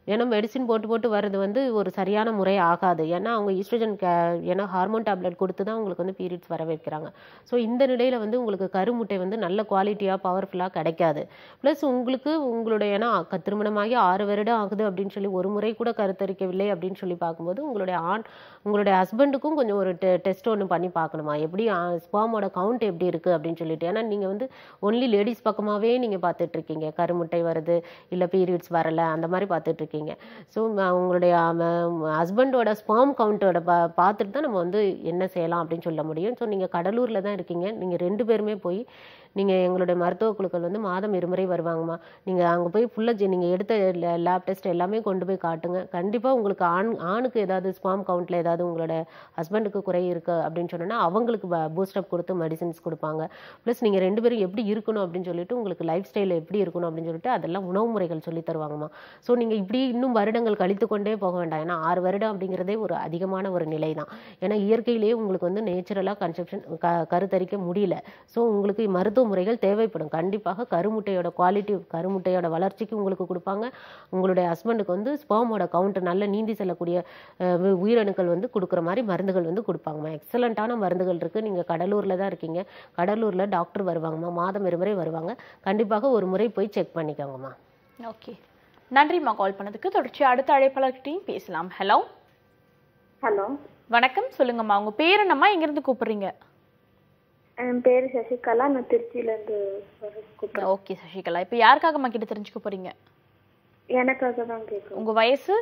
ஏன்னா மெடிசின் போட்டு போட்டு வர்றது வந்து ஒரு சரியான முறை ஆகாது ஏன்னா அவங்க ஈஸ்ட்ரஜன் கே ஏன்னா ஹார்மோன் டேப்லெட் கொடுத்து தான் உங்களுக்கு வந்து பீரியட்ஸ் வர வைக்கிறாங்க ஸோ இந்த நிலையில் வந்து உங்களுக்கு கருமுட்டை வந்து நல்ல குவாலிட்டியாக பவர்ஃபுல்லாக கிடைக்காது ப்ளஸ் உங்களுக்கு உங்களுடைய ஏன்னா க- திருமணமாகி ஆறு வருடம் ஆகுது அப்படின்னு சொல்லி ஒரு முறை கூட கருத்தரிக்கவில்லை அப்படின்னு சொல்லி பார்க்கும்போது உங்களுடைய ஆண் உங்களுடைய ஹஸ்பண்டுக்கும் கொஞ்சம் ஒரு டெ டெஸ்ட் ஒன்று பண்ணி பார்க்கணுமா எப்படி ஸ்பாமோட கவுண்ட் எப்படி இருக்குது அப்படின்னு சொல்லிட்டு ஏன்னா நீங்கள் வந்து ஒன்லி லேடிஸ் பக்கமாகவே நீங்கள் பார்த்துட்டு இருக்கீங்க கருமுட்டை வருது இல்லை பீரியட்ஸ் வரலை அந்த மாதிரி பார்த்துட்டு இருக்கீங்க ஸோ உங்களுடைய ஹஸ்பண்டோட ஸ்பாம் கவுண்டோட பா பார்த்துட்டு தான் நம்ம வந்து என்ன செய்யலாம் அப்படின்னு சொல்ல முடியும் ஸோ நீங்கள் கடலூரில் தான் இருக்கீங்க நீங்கள் ரெண்டு பேருமே போய் நீங்கள் எங்களுடைய மருத்துவ குழுக்கள் வந்து மாதம் இருமுறை வருவாங்கம்மா நீங்கள் அங்கே போய் ஃபுல்லாக நீங்கள் எடுத்த லேப் டெஸ்ட் எல்லாமே கொண்டு போய் காட்டுங்க கண்டிப்பாக உங்களுக்கு ஆண் ஆணுக்கு ஏதாவது ஸ்பாம் கவுண்ட்டில் ஏதாவது உங்களோட ஹஸ்பண்டுக்கு குறை இருக்கு அப்படின்னு சொன்னோன்னா அவங்களுக்கு பூஸ்டப் கொடுத்து மெடிசின்ஸ் கொடுப்பாங்க ப்ளஸ் நீங்கள் ரெண்டு பேரும் எப்படி இருக்கணும் அப்படின்னு சொல்லிட்டு உங்களுக்கு லைஃப் ஸ்டைல் எப்படி இருக்கணும் அப்படின்னு சொல்லிட்டு அதெல்லாம் உணவு முறைகள் சொல்லி தருவாங்கம்மா ஸோ நீங்கள் இப்படி இன்னும் வருடங்கள் கழித்து கொண்டே போக வேண்டாம் ஏன்னா ஆறு வருடம் அப்படிங்கிறதே ஒரு அதிகமான ஒரு நிலை தான் ஏன்னா இயற்கையிலேயே உங்களுக்கு வந்து நேச்சுரலாக கன்செப்ஷன் க கருத்தரிக்க முடியல ஸோ உங்களுக்கு மருத்துவ முறைகள் தேவைப்படும் கண்டிப்பாக கருமுட்டையோட குவாலிட்டி கருமுட்டையோட வளர்ச்சிக்கு உங்களுக்கு கொடுப்பாங்க உங்களுடைய ஹஸ்பண்டுக்கு வந்து ஸ்பேமோட கவுண்ட் நல்ல நீந்தி செல்லக்கூடிய அஹ், உ- உயிரணுக்கள் வந்து கொடுக்குற மாதிரி மருந்துகள் வந்து கொடுப்பாங்கம்மா எக்ஸலண்ட்டான மருந்துகள் இருக்குது நீங்கள் கடலூரில் தான் இருக்கீங்க கடலூரில் டாக்டர் வருவாங்கம்மா மாதம் இருமுறை வருவாங்க கண்டிப்பாக ஒரு முறை போய் செக் பண்ணிக்கோங்கம்மா ஓகே நன்றிம்மா கால் பண்ணதுக்கு தொடர்ச்சி அடுத்த அழைப்பாளர்கிட்டையும் பேசலாம் ஹலோ ஹலோ வணக்கம் சொல்லுங்கம்மா உங்க பேர் என்னம்மா எங்கிருந்து கூப்பிடுறீங்க என் பேர் சசிகலா நான் திருச்சியிலேருந்து கூப்பிட்றேன் ஓகே சசிகலா இப்போ யாருக்காகம்மா கிட்ட தெரிஞ்சுக்க போறீங்க எனக்காக தான் கேட்குறேன் உங்க வயசு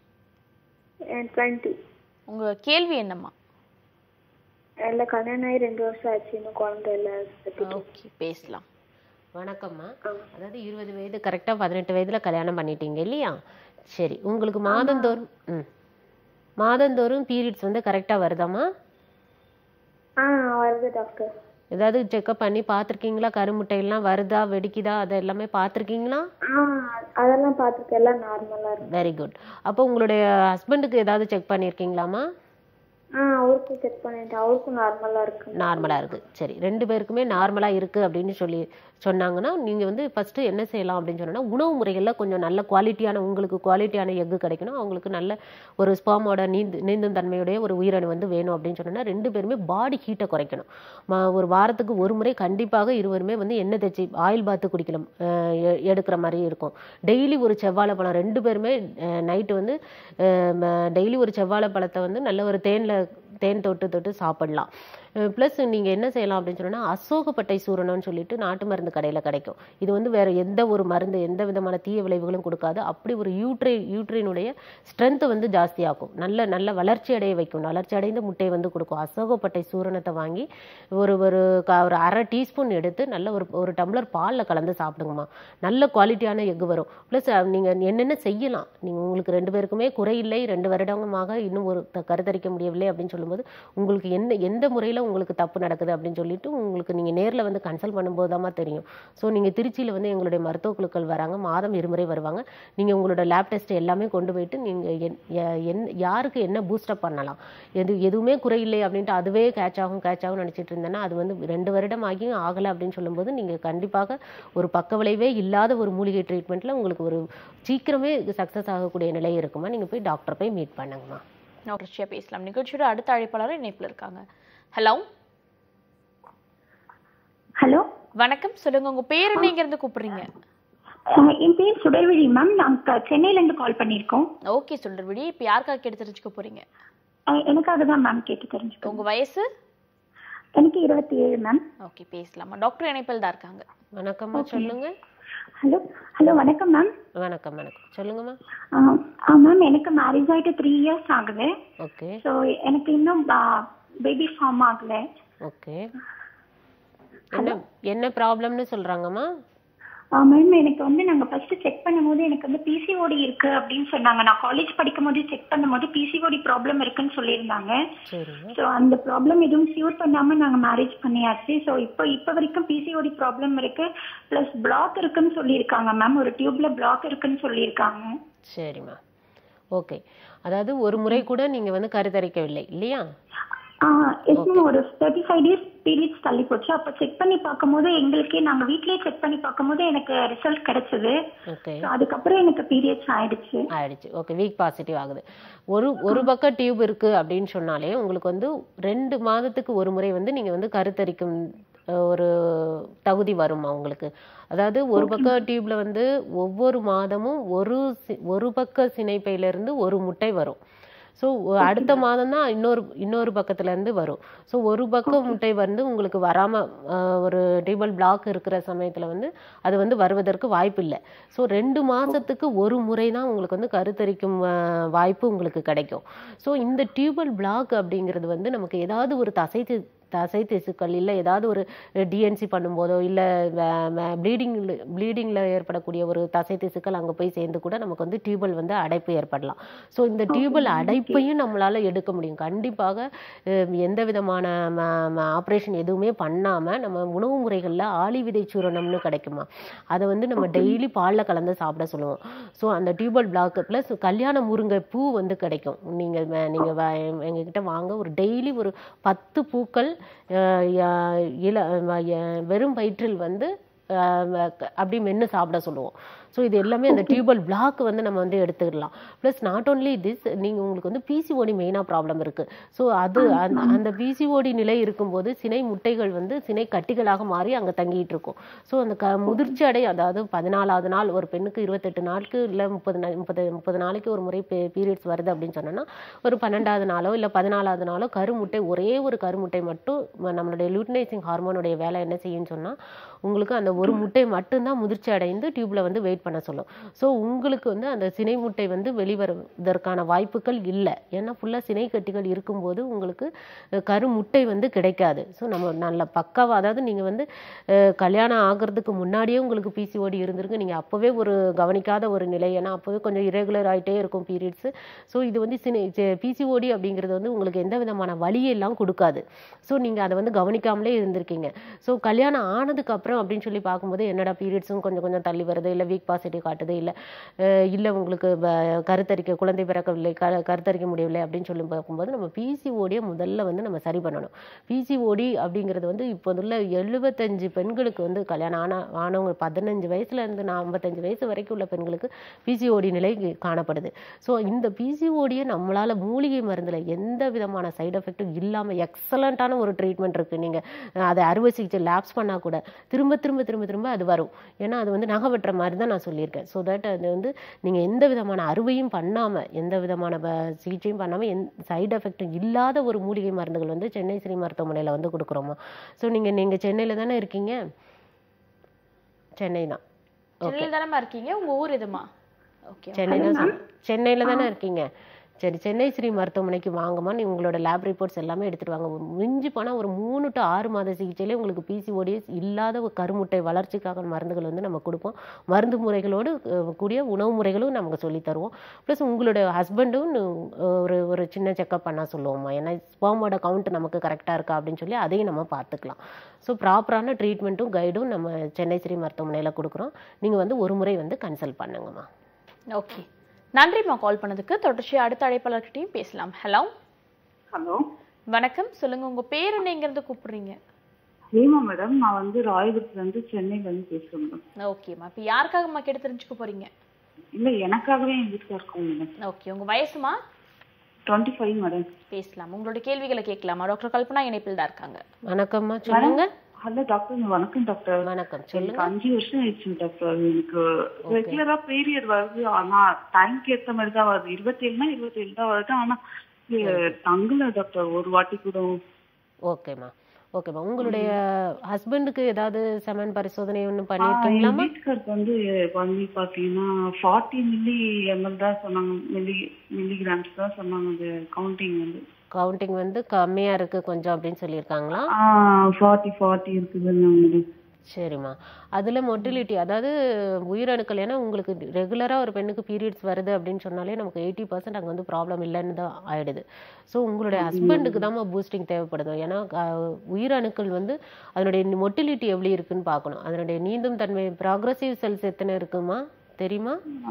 என் டுவெண்ட்டி உங்க கேள்வி என்னம்மா இல்லை கல்யாணம் ஆகி ரெண்டு வருஷம் ஆச்சு இன்னும் குழந்தை இல்லை பற்றி ஓகே பேசலாம் வணக்கம்மா அதாவது இருபது வயது கரெக்டாக பதினெட்டு வயதில் கல்யாணம் பண்ணிட்டீங்க இல்லையா சரி உங்களுக்கு மாதந்தோறும் ம் மாதந்தோறும் பீரியட்ஸ் வந்து கரெக்டாக வருதாம்மா ஆ வருது டாக்டர் ஏதாவது செக்கப் பண்ணி பார்த்துருக்கீங்களா கருமுட்டையெல்லாம் வருதா வெடிக்குதா அதை எல்லாமே பார்த்துருக்கீங்களா ஆ அதெல்லாம் பார்த்துருக்கேன் எல்லாம் நார்மலாக இருக்கு வெரி குட் அப்போ உங்களுடைய ஹஸ்பண்டுக்கு ஏதாவது செக் பண்ணியிருக்கீங்களாம்மா ஆ அவருக்கும் செக் பண்ணிட்டேன் அவருக்கும் நார்மலாக இருக்கு நார்மலாக இருக்குது சரி ரெண்டு பேருக்குமே நார்மலாக இருக்குது அப்படின்னு சொல்லி சொன்னாங்கன்னா நீங்கள் வந்து ஃபஸ்ட்டு என்ன செய்யலாம் அப்படின்னு சொன்னோன்னா உணவு முறைகளில் கொஞ்சம் நல்ல குவாலிட்டியான உங்களுக்கு குவாலிட்டியான எக்கு கிடைக்கணும் அவங்களுக்கு நல்ல ஒரு ஸ்பாமோட நீந்து நீந்தும் தன்மையுடைய ஒரு உயிரணு வந்து வேணும் அப்படின்னு சொன்னோன்னா ரெண்டு பேருமே பாடி ஹீட்டை குறைக்கணும் ம- ஒரு வாரத்துக்கு ஒரு முறை கண்டிப்பாக இருவருமே வந்து எண்ணெய் தேய்ச்சி ஆயில் பாத்து குடிக்கலாம் அஹ் எ- எடுக்கிற மாதிரி இருக்கும் டெய்லி ஒரு செவ்வாழை பழம் ரெண்டு பேருமே நைட்டு வந்து டெய்லி ஒரு செவ்வாழை பழத்தை வந்து நல்ல ஒரு தேனில் தேன் தொட்டு தொட்டு சாப்பிடலாம் ப்ளஸ் நீங்கள் என்ன செய்யலாம் அப்படின்னு சொன்னால் அசோகப்பட்டை சூரணம்னு சொல்லிட்டு நாட்டு மருந்து கடையில் கிடைக்கும் இது வந்து வேற எந்த ஒரு மருந்து எந்த விதமான தீய விளைவுகளும் கொடுக்காது அப்படி ஒரு யூட்ரை யூட்ரினுடைய ஸ்ட்ரென்த்தை வந்து ஜாஸ்தியாக்கும் நல்ல நல்ல வளர்ச்சி அடைய வைக்கும் வளர்ச்சி அடைந்த முட்டையை வந்து கொடுக்கும் அசோகப்பட்டை சூரணத்தை வாங்கி ஒரு ஒரு க- ஒரு அரை டீஸ்பூன் எடுத்து நல்ல ஒரு ஒரு டம்ளர் பாலில் கலந்து சாப்பிடுங்கம்மா நல்ல குவாலிட்டியான எக் வரும் ப்ளஸ் நீங்கள் என்னென்ன செய்யலாம் நீங்கள் உங்களுக்கு ரெண்டு பேருக்குமே குறையில்லை ரெண்டு வருடமாக இன்னும் ஒரு த- கருத்தரிக்க முடியவில்லை அப்படின்னு சொல்லும்போது உங்களுக்கு என்ன எந்த முறையில் உங்களுக்கு தப்பு நடக்குது அப்படின்னு சொல்லிட்டு உங்களுக்கு நீங்கள் நேரில் வந்து கன்சல்ட் பண்ணும்போது தான் தெரியும் ஸோ நீங்கள் திருச்சியில் வந்து எங்களுடைய மருத்துவ குழுக்கள் வராங்க மாதம் இருமுறை வருவாங்க நீங்கள் உங்களோட லேப் டெஸ்ட் எல்லாமே கொண்டு போயிட்டு நீங்கள் என் எ- என் யாருக்கு என்ன பூஸ்டப் பண்ணலாம் எது எதுவுமே குறையில்லை அப்படின்ட்டு அதுவே கேட்ச் ஆகும் கேட்ச் ஆகும் நினச்சிட்டு இருந்தேன்னா அது வந்து ரெண்டு வருடம் ஆகியும் ஆகலை அப்படின்னு சொல்லும்போது நீங்கள் கண்டிப்பாக ஒரு பக்க விளைவே இல்லாத ஒரு மூலிகை ட்ரீட்மெண்ட்டில் உங்களுக்கு ஒரு சீக்கிரமே சக்ஸஸ் ஆகக்கூடிய நிலை இருக்குமா நீங்கள் போய் டாக்டர் போய் மீட் பண்ணுங்கம்மா தொடர்ச்சியா பேசலாம் நிகழ்ச்சியோட அடுத்த அழைப்பாளர் இணைப்புல இருக்காங்க ஹலோ ஹலோ வணக்கம் சொல்லுங்க உங்க பேர் என்ன இருந்து கூப்பிடுறீங்க அஹ் என் பேர் சுடர்விழி மேம் நாங்கள் சென்னையிலேருந்து கால் பண்ணியிருக்கோம் ஓகே சொல்றபடி இப்போ யாருக்காக கேட்டு தெரிஞ்சுக்க போறீங்க அஹ் எனக்காக தான் மேம் கேட்டு தெரிஞ்சுக்கோங்க உங்க வயசு எனக்கு இருபத்தி ஏழு மேம் ஓகே பேசலாமா டாக்டர் இணைப்பில் தான் இருக்காங்க வணக்கம்மா சொல்லுங்க ஹலோ ஹலோ வணக்கம் மேம் வணக்கம் வணக்கம் சொல்லுங்கம்மா மேம் எனக்கு மேரேஜ் ஆகிட்டு த்ரீ இயர்ஸ் ஆகுது ஓகே ஸோ எனக்கு இன்னும் பேபி ஃபார்ம் ஆகல ஓகே என்ன என்ன ப்ராப்ளம்னு சொல்றாங்கம்மா மேம் எனக்கு வந்து நாங்கள் ஃபர்ஸ்ட் செக் பண்ணும்போது எனக்கு வந்து பிசிஓடி இருக்கு அப்படின்னு சொன்னாங்க நான் காலேஜ் படிக்கும் போது செக் பண்ணும்போது பிசிஓடி ப்ராப்ளம் இருக்குன்னு சொல்லியிருந்தாங்க சரிங்க ஸோ அந்த ப்ராப்ளம் எதுவும் சியூர் பண்ணாம நாங்க மேரேஜ் பண்ணியாச்சு ஸோ இப்போ இப்போ வரைக்கும் பிசிஓடி ப்ராப்ளம் இருக்கு ப்ளஸ் பிளாக் இருக்குன்னு சொல்லியிருக்காங்க மேம் ஒரு டியூப்ல பிளாக் இருக்குன்னு சொல்லியிருக்காங்க சரிம்மா ஓகே அதாவது ஒரு முறை கூட நீங்க வந்து கருத்தரிக்கவில்லை இல்லையா எஸ் மேம் ஒரு தேர்ட்டி ஃபைவ் டேஸ் பீரியட்ஸ் தள்ளி போச்சு அப்போ செக் பண்ணி பார்க்கும்போது எங்களுக்கே நாங்கள் வீட்லயே செக் பண்ணி பார்க்கும்போது எனக்கு ரிசல்ட் கிடைச்சது ஓகே So, அதுக்கப்புறம் எனக்கு பீரியட்ஸ் ஆயிடுச்சு ஆயிடுச்சு ஓகே வீக் பாசிட்டிவ் ஆகுது ஒரு ஒரு பக்கம் டியூப் இருக்கு அப்படின்னு சொன்னாலே உங்களுக்கு வந்து ரெண்டு மாதத்துக்கு ஒரு முறை வந்து நீங்க வந்து கருத்தரிக்கும் அஹ், ஒரு தகுதி வருமா உங்களுக்கு அதாவது ஒரு பக்கம் டியூப்ல வந்து ஒவ்வொரு மாதமும் ஒரு சி- ஒரு பக்க சினைப்பையில இருந்து ஒரு முட்டை வரும் ஸோ அடுத்த மாதம் தான் இன்னொரு இன்னொரு பக்கத்துல இருந்து வரும் ஸோ ஒரு பக்கம் முட்டை வந்து உங்களுக்கு வராம அஹ், ஒரு டியூபல் பிளாக் இருக்கிற சமயத்துல வந்து அது வந்து வருவதற்கு வாய்ப்பு இல்லை ஸோ ரெண்டு மாசத்துக்கு ஒரு முறை தான் உங்களுக்கு வந்து கருத்தரிக்கும் அஹ், வாய்ப்பு உங்களுக்கு கிடைக்கும் ஸோ இந்த டியூபல் பிளாக் அப்படிங்கிறது வந்து நமக்கு ஏதாவது ஒரு தசை தி- தசை திசுக்கள் இல்லை ஏதாவது ஒரு டிஎன்சி பண்ணும்போதோ இல்லை ப்ளீடிங் ப்ளீடிங்கில் ஏற்படக்கூடிய ஒரு தசை திசுக்கள் அங்கே போய் சேர்ந்து கூட நமக்கு வந்து டியூபல் வந்து அடைப்பு ஏற்படலாம் ஸோ இந்த டியூபல் அடைப்பையும் நம்மளால எடுக்க முடியும் கண்டிப்பாக அஹ், எந்த விதமான ஆப்ரேஷன் எதுவுமே பண்ணாமல் நம்ம உணவு முறைகளில் ஆளி விதை சூரணம்னு கிடைக்குமா அதை வந்து நம்ம டெய்லி பாலில் கலந்து சாப்பிட சொல்லுவோம் ஸோ அந்த டியூபல் பிளாக் ப்ளஸ் கல்யாண முருங்கை பூ வந்து கிடைக்கும் நீங்கள் நீங்கள் எங்ககிட்ட வாங்க ஒரு டெய்லி ஒரு பத்து பூக்கள் அஹ், ய- இல வ- ய- வெறும் வயிற்றில் வந்து அஹ், வ- க- அப்படி மென்று சாப்பிட சொல்லுவோம் ஸோ இது எல்லாமே அந்த டியூபல் பிளாக் வந்து நம்ம வந்து எடுத்துக்கலாம் ப்ளஸ் நாட் ஓன்லி திஸ் நீங்கள் உங்களுக்கு வந்து பிசிஓடி மெயினாக ப்ராப்ளம் இருக்குது ஸோ அது அந்த அந்த பிசிஓடி நிலை இருக்கும்போது சினை முட்டைகள் வந்து சினை கட்டிகளாக மாறி அங்கே தங்கிட்டு இருக்கும் ஸோ அந்த க முதிர்ச்சி அடை அதாவது பதினாலாவது நாள் ஒரு பெண்ணுக்கு இருபத்தெட்டு நாளுக்கு இல்லை முப்பது நாள் முப்பது முப்பது நாளைக்கு ஒரு முறை பீரியட்ஸ் வருது அப்படின்னு சொன்னோன்னா ஒரு பன்னெண்டாவது நாளோ இல்லை பதினாலாவது நாளோ கருமுட்டை ஒரே ஒரு கருமுட்டை மட்டும் ம- நம்மளுடைய லூட்டினைசிங் ஹார்மோனுடைய வேலை என்ன செய்யும்னு சொன்னால் உங்களுக்கு அந்த ஒரு முட்டை மட்டும்தான் முதிர்ச்சி அடைந்து டியூப்ல வந்து வெயிட் பண்ண சொல்லும் ஸோ உங்களுக்கு வந்து அந்த சினை முட்டை வந்து வெளிவருவதற்கான வாய்ப்புகள் இல்லை ஏன்னா ஃபுல்லாக சினை கட்டிகள் இருக்கும்போது உங்களுக்கு அஹ், கரு முட்டை வந்து கிடைக்காது ஸோ நம்ம நல்ல பக்காவா அதாவது நீங்கள் வந்து அஹ், கல்யாணம் ஆகிறதுக்கு முன்னாடியே உங்களுக்கு பிசிஓடி இருந்திருக்கு நீங்கள் அப்போவே ஒரு கவனிக்காத ஒரு நிலை ஏன்னா அப்போவே கொஞ்சம் irregular ஆயிட்டே இருக்கும் பீரியட்ஸு ஸோ இது வந்து சினை பிசிஓடி அப்படிங்கிறது வந்து உங்களுக்கு எந்த விதமான வலியெல்லாம் கொடுக்காது ஸோ நீங்கள் அதை வந்து கவனிக்காமலே இருந்திருக்கீங்க ஸோ கல்யாணம் ஆனதுக்கு அப்புறம் அப்படின்னு சொல்லி பார்க்கும்போது என்னடா பீரியட்ஸும் கொஞ்சம் கொஞ்சம் தள்ளி வருது இல்லை வீக் பாசிட்டிவ் காட்டுது இல்லை இல்லை உங்களுக்கு வ- கருத்தரிக்க குழந்தை பிறக்கவில்லை க கருத்தரிக்க முடியவில்லை அப்படின்னு சொல்லி பார்க்கும்போது நம்ம பிசிஓடியை முதல்ல வந்து நம்ம சரி பண்ணணும் பிசிஓடி அப்படிங்கிறது வந்து இப்போதுள்ள எழுபத்தஞ்சு பெண்களுக்கு வந்து கல்யாணம் ஆன ஆனவங்க பதினஞ்சு வயசுல இருந்து நாற்பத்தஞ்சு வயசு வரைக்கும் உள்ள பெண்களுக்கு பிசிஓடி நிலை காணப்படுது ஸோ இந்த பிசிஓடியை நம்மளால மூலிகை மருந்துல எந்த விதமான சைடு எஃபெக்ட்டும் இல்லாம எக்ஸலண்ட்டான ஒரு ட்ரீட்மெண்ட் இருக்கு நீங்க அஹ், அதை அறுவை சிகிச்சை லேப்ஸ் பண்ணா கூட திரும்ப திரும்ப திரும்ப திரும்ப அது வரும் ஏன்னா அது வந்து நகை வெட்டுற மாதிரி தான் நான் சொல்லியிருக்கேன் ஸோ தட் அது வந்து நீங்க எந்த விதமான அறுவையும் பண்ணாம எந்த விதமான ப- சிகிச்சையும் பண்ணாம எந் சைடு எஃபெக்ட்டும் இல்லாத ஒரு மூலிகை மருந்துகள் வந்து சென்னை ஸ்ரீ மருத்துவமனையில வந்து கொடுக்குறோமா ஸோ நீங்க நீங்க சென்னையில தானே இருக்கீங்க சென்னை தான் சென்னையில் தானே இருக்கீங்க உங்க ஊர் எதுமா ஓகே சென்னை தான் சொன்னேன். சென்னையில தானே இருக்கீங்க சரி சென்னை ஸ்ரீ மருத்துவமனைக்கு வாங்கம்மா நீ உங்களோட லேப் ரிப்போர்ட்ஸ் எல்லாமே எடுத்துட்டு வாங்க ஒரு மிஞ்சி போனா ஒரு மூணு டு ஆறு மாத சிகிச்சையிலே உங்களுக்கு பிசிஓடிஎஸ் இல்லாத ஒரு கருமுட்டை வளர்ச்சிக்காக மருந்துகள் வந்து நம்ம கொடுப்போம் மருந்து முறைகளோடு அஹ், கூடிய உணவு முறைகளும் நமக்கு சொல்லித் தருவோம் ப்ளஸ் உங்களோட ஹஸ்பண்டும் ஒரு ஒரு சின்ன செக்அப் பண்ண சொல்லுவோம்மா ஏன்னா ஸ்போமோட கவுண்ட் நமக்கு கரெக்டாக இருக்கா அப்படின்னு சொல்லி அதையும் நம்ம பார்த்துக்கலாம் ஸோ ப்ராப்பரான ட்ரீட்மெண்ட்டும் கைடும் நம்ம சென்னை ஸ்ரீ மருத்துவமனையில் கொடுக்குறோம் நீங்கள் வந்து ஒரு முறை வந்து கன்சல்ட் பண்ணுங்கம்மா ஓகே நன்றிம்மா கால் பண்ணதுக்கு தொடர்ச்சி அடுத்த அழைப்பாளர்கிட்டயும் பேசலாம் ஹலோ ஹலோ வணக்கம் சொல்லுங்க உங்க பேர் என்னங்கிறது கூப்பிடுறீங்க ஹேமா மேடம் நான் வந்து ராயபுரத்துல இருந்து சென்னையில இருந்து பேசுறேன் மேடம் ஓகேம்மா இப்போ யாருக்காகம்மா கேட்டு தெரிஞ்சுக்க போறீங்க இல்ல எனக்காகவே என் வீட்டுல இருக்கோம் மேடம் ஓகே உங்க வயசுமா டுவெண்ட்டி ஃபைவ் மேடம் பேசலாம் உங்களோட கேள்விகளை கேட்கலாமா டாக்டர் கல்பனா இணைப்பில் தான் இருக்காங்க வணக்கம்மா சொல்லுங்க ஹலோ டாக்டர் வணக்கம் டாக்டர் வணக்கம் சொல்லுங்க எனக்கு அஞ்சு வருஷம் ஆயிடுச்சு டாக்டர் எனக்கு ரெகுலரா பீரியட் வருது ஆனா டைம்க்கு ஏத்த மாதிரி தான் வருது இருபத்தி ஏழுனா இருபத்தி ஏழு தான் வருது ஆனா இது தங்கல டாக்டர் ஒரு வாட்டி கூட ஓகேம்மா ஓகேம்மா உங்களுடைய ஹஸ்பண்டுக்கு ஏதாவது செமன் பரிசோதனை ஒன்று ஆ, என் பண்ணியிருக்கீங்களாம்மா வீட்டுக்காருக்கு வந்து வந்து பாத்தீங்கன்னா ஃபார்ட்டி மில்லி எம்எல் தான் சொன்னாங்க மில்லி மில்லிகிராம்ஸ் தான் சொன்னாங்க அது கவுண்டிங் வந்து கவுண்டிங் வந்து கம்மியா இருக்கு கொஞ்சம் அப்படின்னு சொல்லியிருக்காங்களா ஃபார்ட்டி ஃபார்ட்டி இருக்குதுன்னு சரிம்மா அதுல மொட்டிலிட்டி அதாவது உயிரணுக்கள் ஏன்னா உங்களுக்கு ரெகுலரா ஒரு பெண்ணுக்கு பீரியட்ஸ் வருது அப்படின்னு சொன்னாலே நமக்கு எயிட்டி பர்சன்ட் அங்க வந்து ப்ராப்ளம் இல்லைன்னு தான் ஆயிடுது ஸோ உங்களுடைய ஹஸ்பண்டுக்கு தான் பூஸ்டிங் தேவைப்படுது ஏன்னா அஹ், உயிரணுக்கள் வந்து அதனுடைய மொட்டிலிட்டி எப்படி இருக்குன்னு பார்க்கணும் அதனுடைய நீந்தும் தன்மை ப்ராக்ரஸிவ் செல்ஸ் எத்தனை இருக்குமா தெரியுமா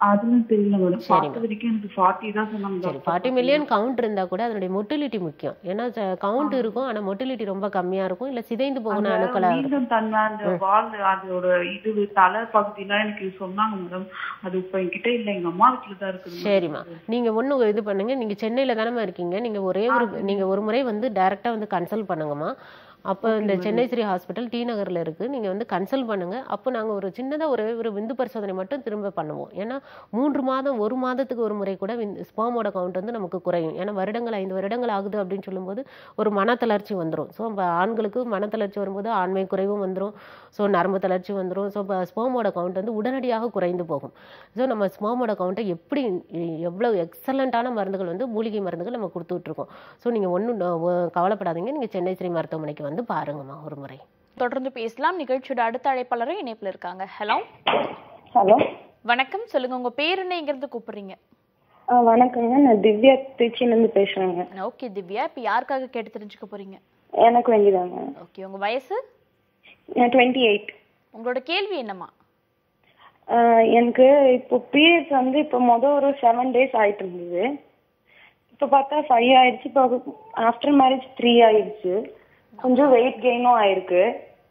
அதெல்லாம் தெரியல மேடம் சரிம்மா. பார்த்த வரைக்கும் எனக்கு ஃபார்ட்டி தான் சொன்னாங்க சரி doctor. ஃபார்ட்டி மில்லியன் கவுண்ட் இருந்தால் கூட அதனுடைய மொட்டிலிட்டி முக்கியம் ஏன்னா கவுண்ட் இருக்கும் ஆனால் மொட்டிலிட்டி ரொம்ப கம்மியாக இருக்கும் இல்லை சிதைந்து போகணும் அந்த அணுக்களாக இருக்கும் மீண்டும் தன்மை அந்த வால் அதோட இது தலை பகுதியெல்லாம் எனக்கு சொன்னாங்க மேடம் அது இப்ப என்கிட்ட இல்ல எங்க அம்மா வீட்டுல தான் இருக்குது madam. சரிம்மா நீங்கள் ஒன்று இது பண்ணுங்க நீங்கள் சென்னையில் தானேம்மா இருக்கீங்க நீங்கள் ஒரே ஒரு நீங்கள் ஒரு முறை வந்து டைரெக்டாக வந்து கன்சல்ட் பண்ணுங்கம்மா அப்போ இந்த சென்னை ஸ்ரீ ஹாஸ்பிட்டல் டி நகரில் இருக்குது நீங்கள் வந்து கன்சல்ட் பண்ணுங்க அப்போ நாங்கள் ஒரு சின்னதாக ஒரு ஒரு விந்து பரிசோதனை மட்டும் திரும்ப பண்ணுவோம் ஏன்னா மூன்று மாதம் ஒரு மாதத்துக்கு ஒரு முறை கூட ஸ்பாமோட கவுண்ட் வந்து நமக்கு குறையும் ஏன்னா வருடங்கள் ஐந்து வருடங்கள் ஆகுது அப்படின்னு சொல்லும்போது ஒரு மனத்தளர்ச்சி வந்துடும் ஸோ ஆண்களுக்கு மனத்தளர்ச்சி வரும்போது ஆண்மை குறைவும் வந்துடும் ஸோ நரம்பு தளர்ச்சி வந்துடும் ஸோ இப்போ ஸ்போமோட கவுண்ட் வந்து உடனடியாக குறைந்து போகும் ஸோ நம்ம ஸ்போமோட கவுண்ட்டை எப்படி எவ்வளோ எக்ஸலண்ட்டான மருந்துகள் வந்து மூலிகை மருந்துகள் நம்ம கொடுத்துட்ருக்கோம் ஸோ நீங்கள் ஒன்றும் கவலைப்படாதீங்க நீங்கள் சென்னை ஸ்ரீ மருத்துவமனைக்கு வந்து பாருங்கம்மா ஒரு முறை தொடர்ந்து பேசலாம் நிகழ்ச்சியோட அடுத்த அழைப்பாளரும் இணைப்புல இருக்காங்க ஹலோ ஹலோ வணக்கம் சொல்லுங்க உங்க பேர் என்ன எங்கிருந்து கூப்பிடுறீங்க ஆ வணக்கங்க நான் திவ்யா திருச்சியிலேருந்து பேசுகிறேங்க ஓகே திவ்யா இப்போ யாருக்காக கேட்டு தெரிஞ்சுக்க போறீங்க எனக்கு வேண்டியதாங்க ஓகே உங்க வயசு டுவெண்ட்டி எயிட் உங்களோட கேள்வி என்னம்மா எனக்கு இப்போ பீரியட்ஸ் வந்து இப்போ மொதல் ஒரு செவன் டேஸ் ஆயிட்டு இருந்தது இப்போ பார்த்தா ஃபைவ் ஆயிடுச்சு இப்போ ஆஃப்டர் மேரேஜ் த்ரீ ஆயிடுச்சு கொஞ்சம் வெயிட் கெயினும் ஆயிருக்கு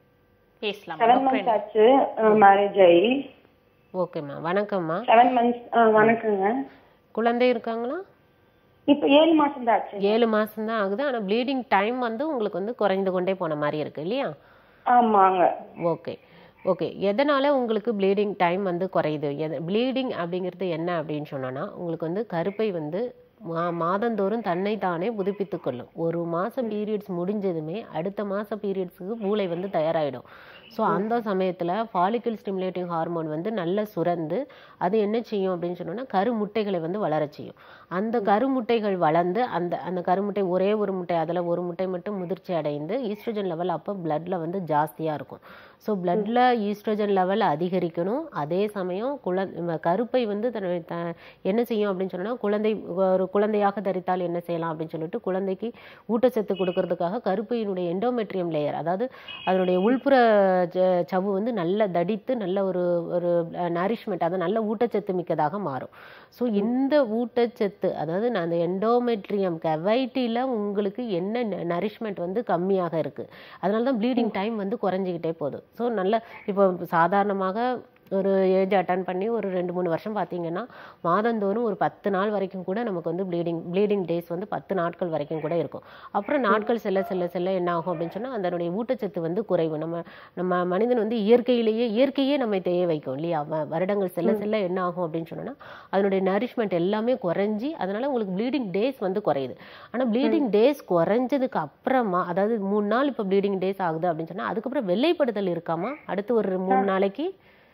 பேசலாம் செவன் மந்த்ஸ் ஆச்சு மேரேஜ் ஆகி ஓகேம்மா வணக்கம்மா செவன் மந்த்ஸ் வணக்கங்க குழந்தை இருக்காங்களா இப்போ ஏழு மாசம் தான் ஆச்சு ஏழு மாதம் தான் ஆகுது ஆனால் ப்ளீடிங் டைம் வந்து உங்களுக்கு வந்து குறைந்து கொண்டே போன மாதிரி இருக்கு இல்லையா ஆமாங்க ஓகே ஓகே எதனால் உங்களுக்கு ப்ளீடிங் டைம் வந்து குறையுது எது ப்ளீடிங் அப்படிங்கிறது என்ன அப்படின்னு சொன்னோன்னா உங்களுக்கு வந்து கருப்பை வந்து மா மாதந்தோறும் தன்னை தானே புதுப்பித்து கொள்ளும் ஒரு மாதம் பீரியட்ஸ் முடிஞ்சதுமே அடுத்த மாத பீரியட்ஸுக்கு மூளை வந்து தயாராகிடும் ஸோ அந்த சமயத்தில் ஃபாலிக்கல் ஸ்டிமுலேட்டிங் ஹார்மோன் வந்து நல்லா சுரந்து அது என்ன செய்யும் அப்படின்னு சொன்னோன்னா கருமுட்டைகளை வந்து வளரச் செய்யும் அந்த கருமுட்டைகள் வளர்ந்து அந்த அந்த கருமுட்டை ஒரே ஒரு முட்டை அதில் ஒரு முட்டை மட்டும் முதிர்ச்சி அடைந்து ஈஸ்ட்ரோஜன் லெவல் அப்போ பிளட்ல வந்து ஜாஸ்தியாக இருக்கும் ஸோ பிளட்ல ஈஸ்ட்ரோஜன் லெவல் அதிகரிக்கணும் அதே சமயம் குழந்தை கருப்பை வந்து தன்னுடைய த என்ன செய்யும் அப்படின்னு சொன்னா குழந்தை ஒரு குழந்தையாக தரித்தால் என்ன செய்யலாம் அப்படின்னு சொல்லிட்டு குழந்தைக்கு ஊட்டச்சத்து கொடுக்கறதுக்காக கருப்பையினுடைய எண்டோமெட்ரியம் லேயர் அதாவது அதனுடைய உள்புற ஜ- சவ்வு வந்து நல்ல தடித்து நல்ல ஒரு ஒரு நரிஷ்மெண்ட் அதாவது நல்ல ஊட்டச்சத்து மிக்கதாக மாறும் ஸோ இந்த ஊட்டச்சத்து அதாவது நான் அந்த எண்டோமெட்ரியம் கவைட்டியில் உங்களுக்கு என்ன நரிஷ்மெண்ட் வந்து கம்மியாக இருக்குது அதனால தான் ப்ளீடிங் டைம் வந்து குறைஞ்சிக்கிட்டே போகுது ஸோ நல்ல இப்போ சாதாரணமாக ஒரு ஏஜ் அட்டன் பண்ணி ஒரு ரெண்டு மூணு வருஷம் பார்த்தீங்கன்னா மாதந்தோறும் ஒரு பத்து நாள் வரைக்கும் கூட நமக்கு வந்து ப்ளீடிங் ப்ளீடிங் டேஸ் வந்து பத்து நாட்கள் வரைக்கும் கூட இருக்கும் அப்புறம் நாட்கள் செல்ல செல்ல செல்ல என்ன ஆகும் அப்படின்னு சொன்னால் அதனுடைய ஊட்டச்சத்து வந்து குறைவு நம்ம நம்ம மனிதன் வந்து இயற்கையிலேயே இயற்கையே நம்மை தேய வைக்கும் இல்லையா வ- வருடங்கள் செல்ல செல்ல என்ன ஆகும் அப்படின்னு சொன்னோன்னா அதனுடைய நரிஷ்மெண்ட் எல்லாமே குறைஞ்சி அதனால உங்களுக்கு ப்ளீடிங் டேஸ் வந்து குறையுது ஆனால் ப்ளீடிங் டேஸ் குறைஞ்சதுக்கு அப்புறமா அதாவது மூணு நாள் இப்போ ப்ளீடிங் டேஸ் ஆகுது அப்படின்னு சொன்னால் அதுக்கப்புறம் வெள்ளைப்படுதல் இருக்காமா அடுத்து ஒரு மூணு நாளைக்கு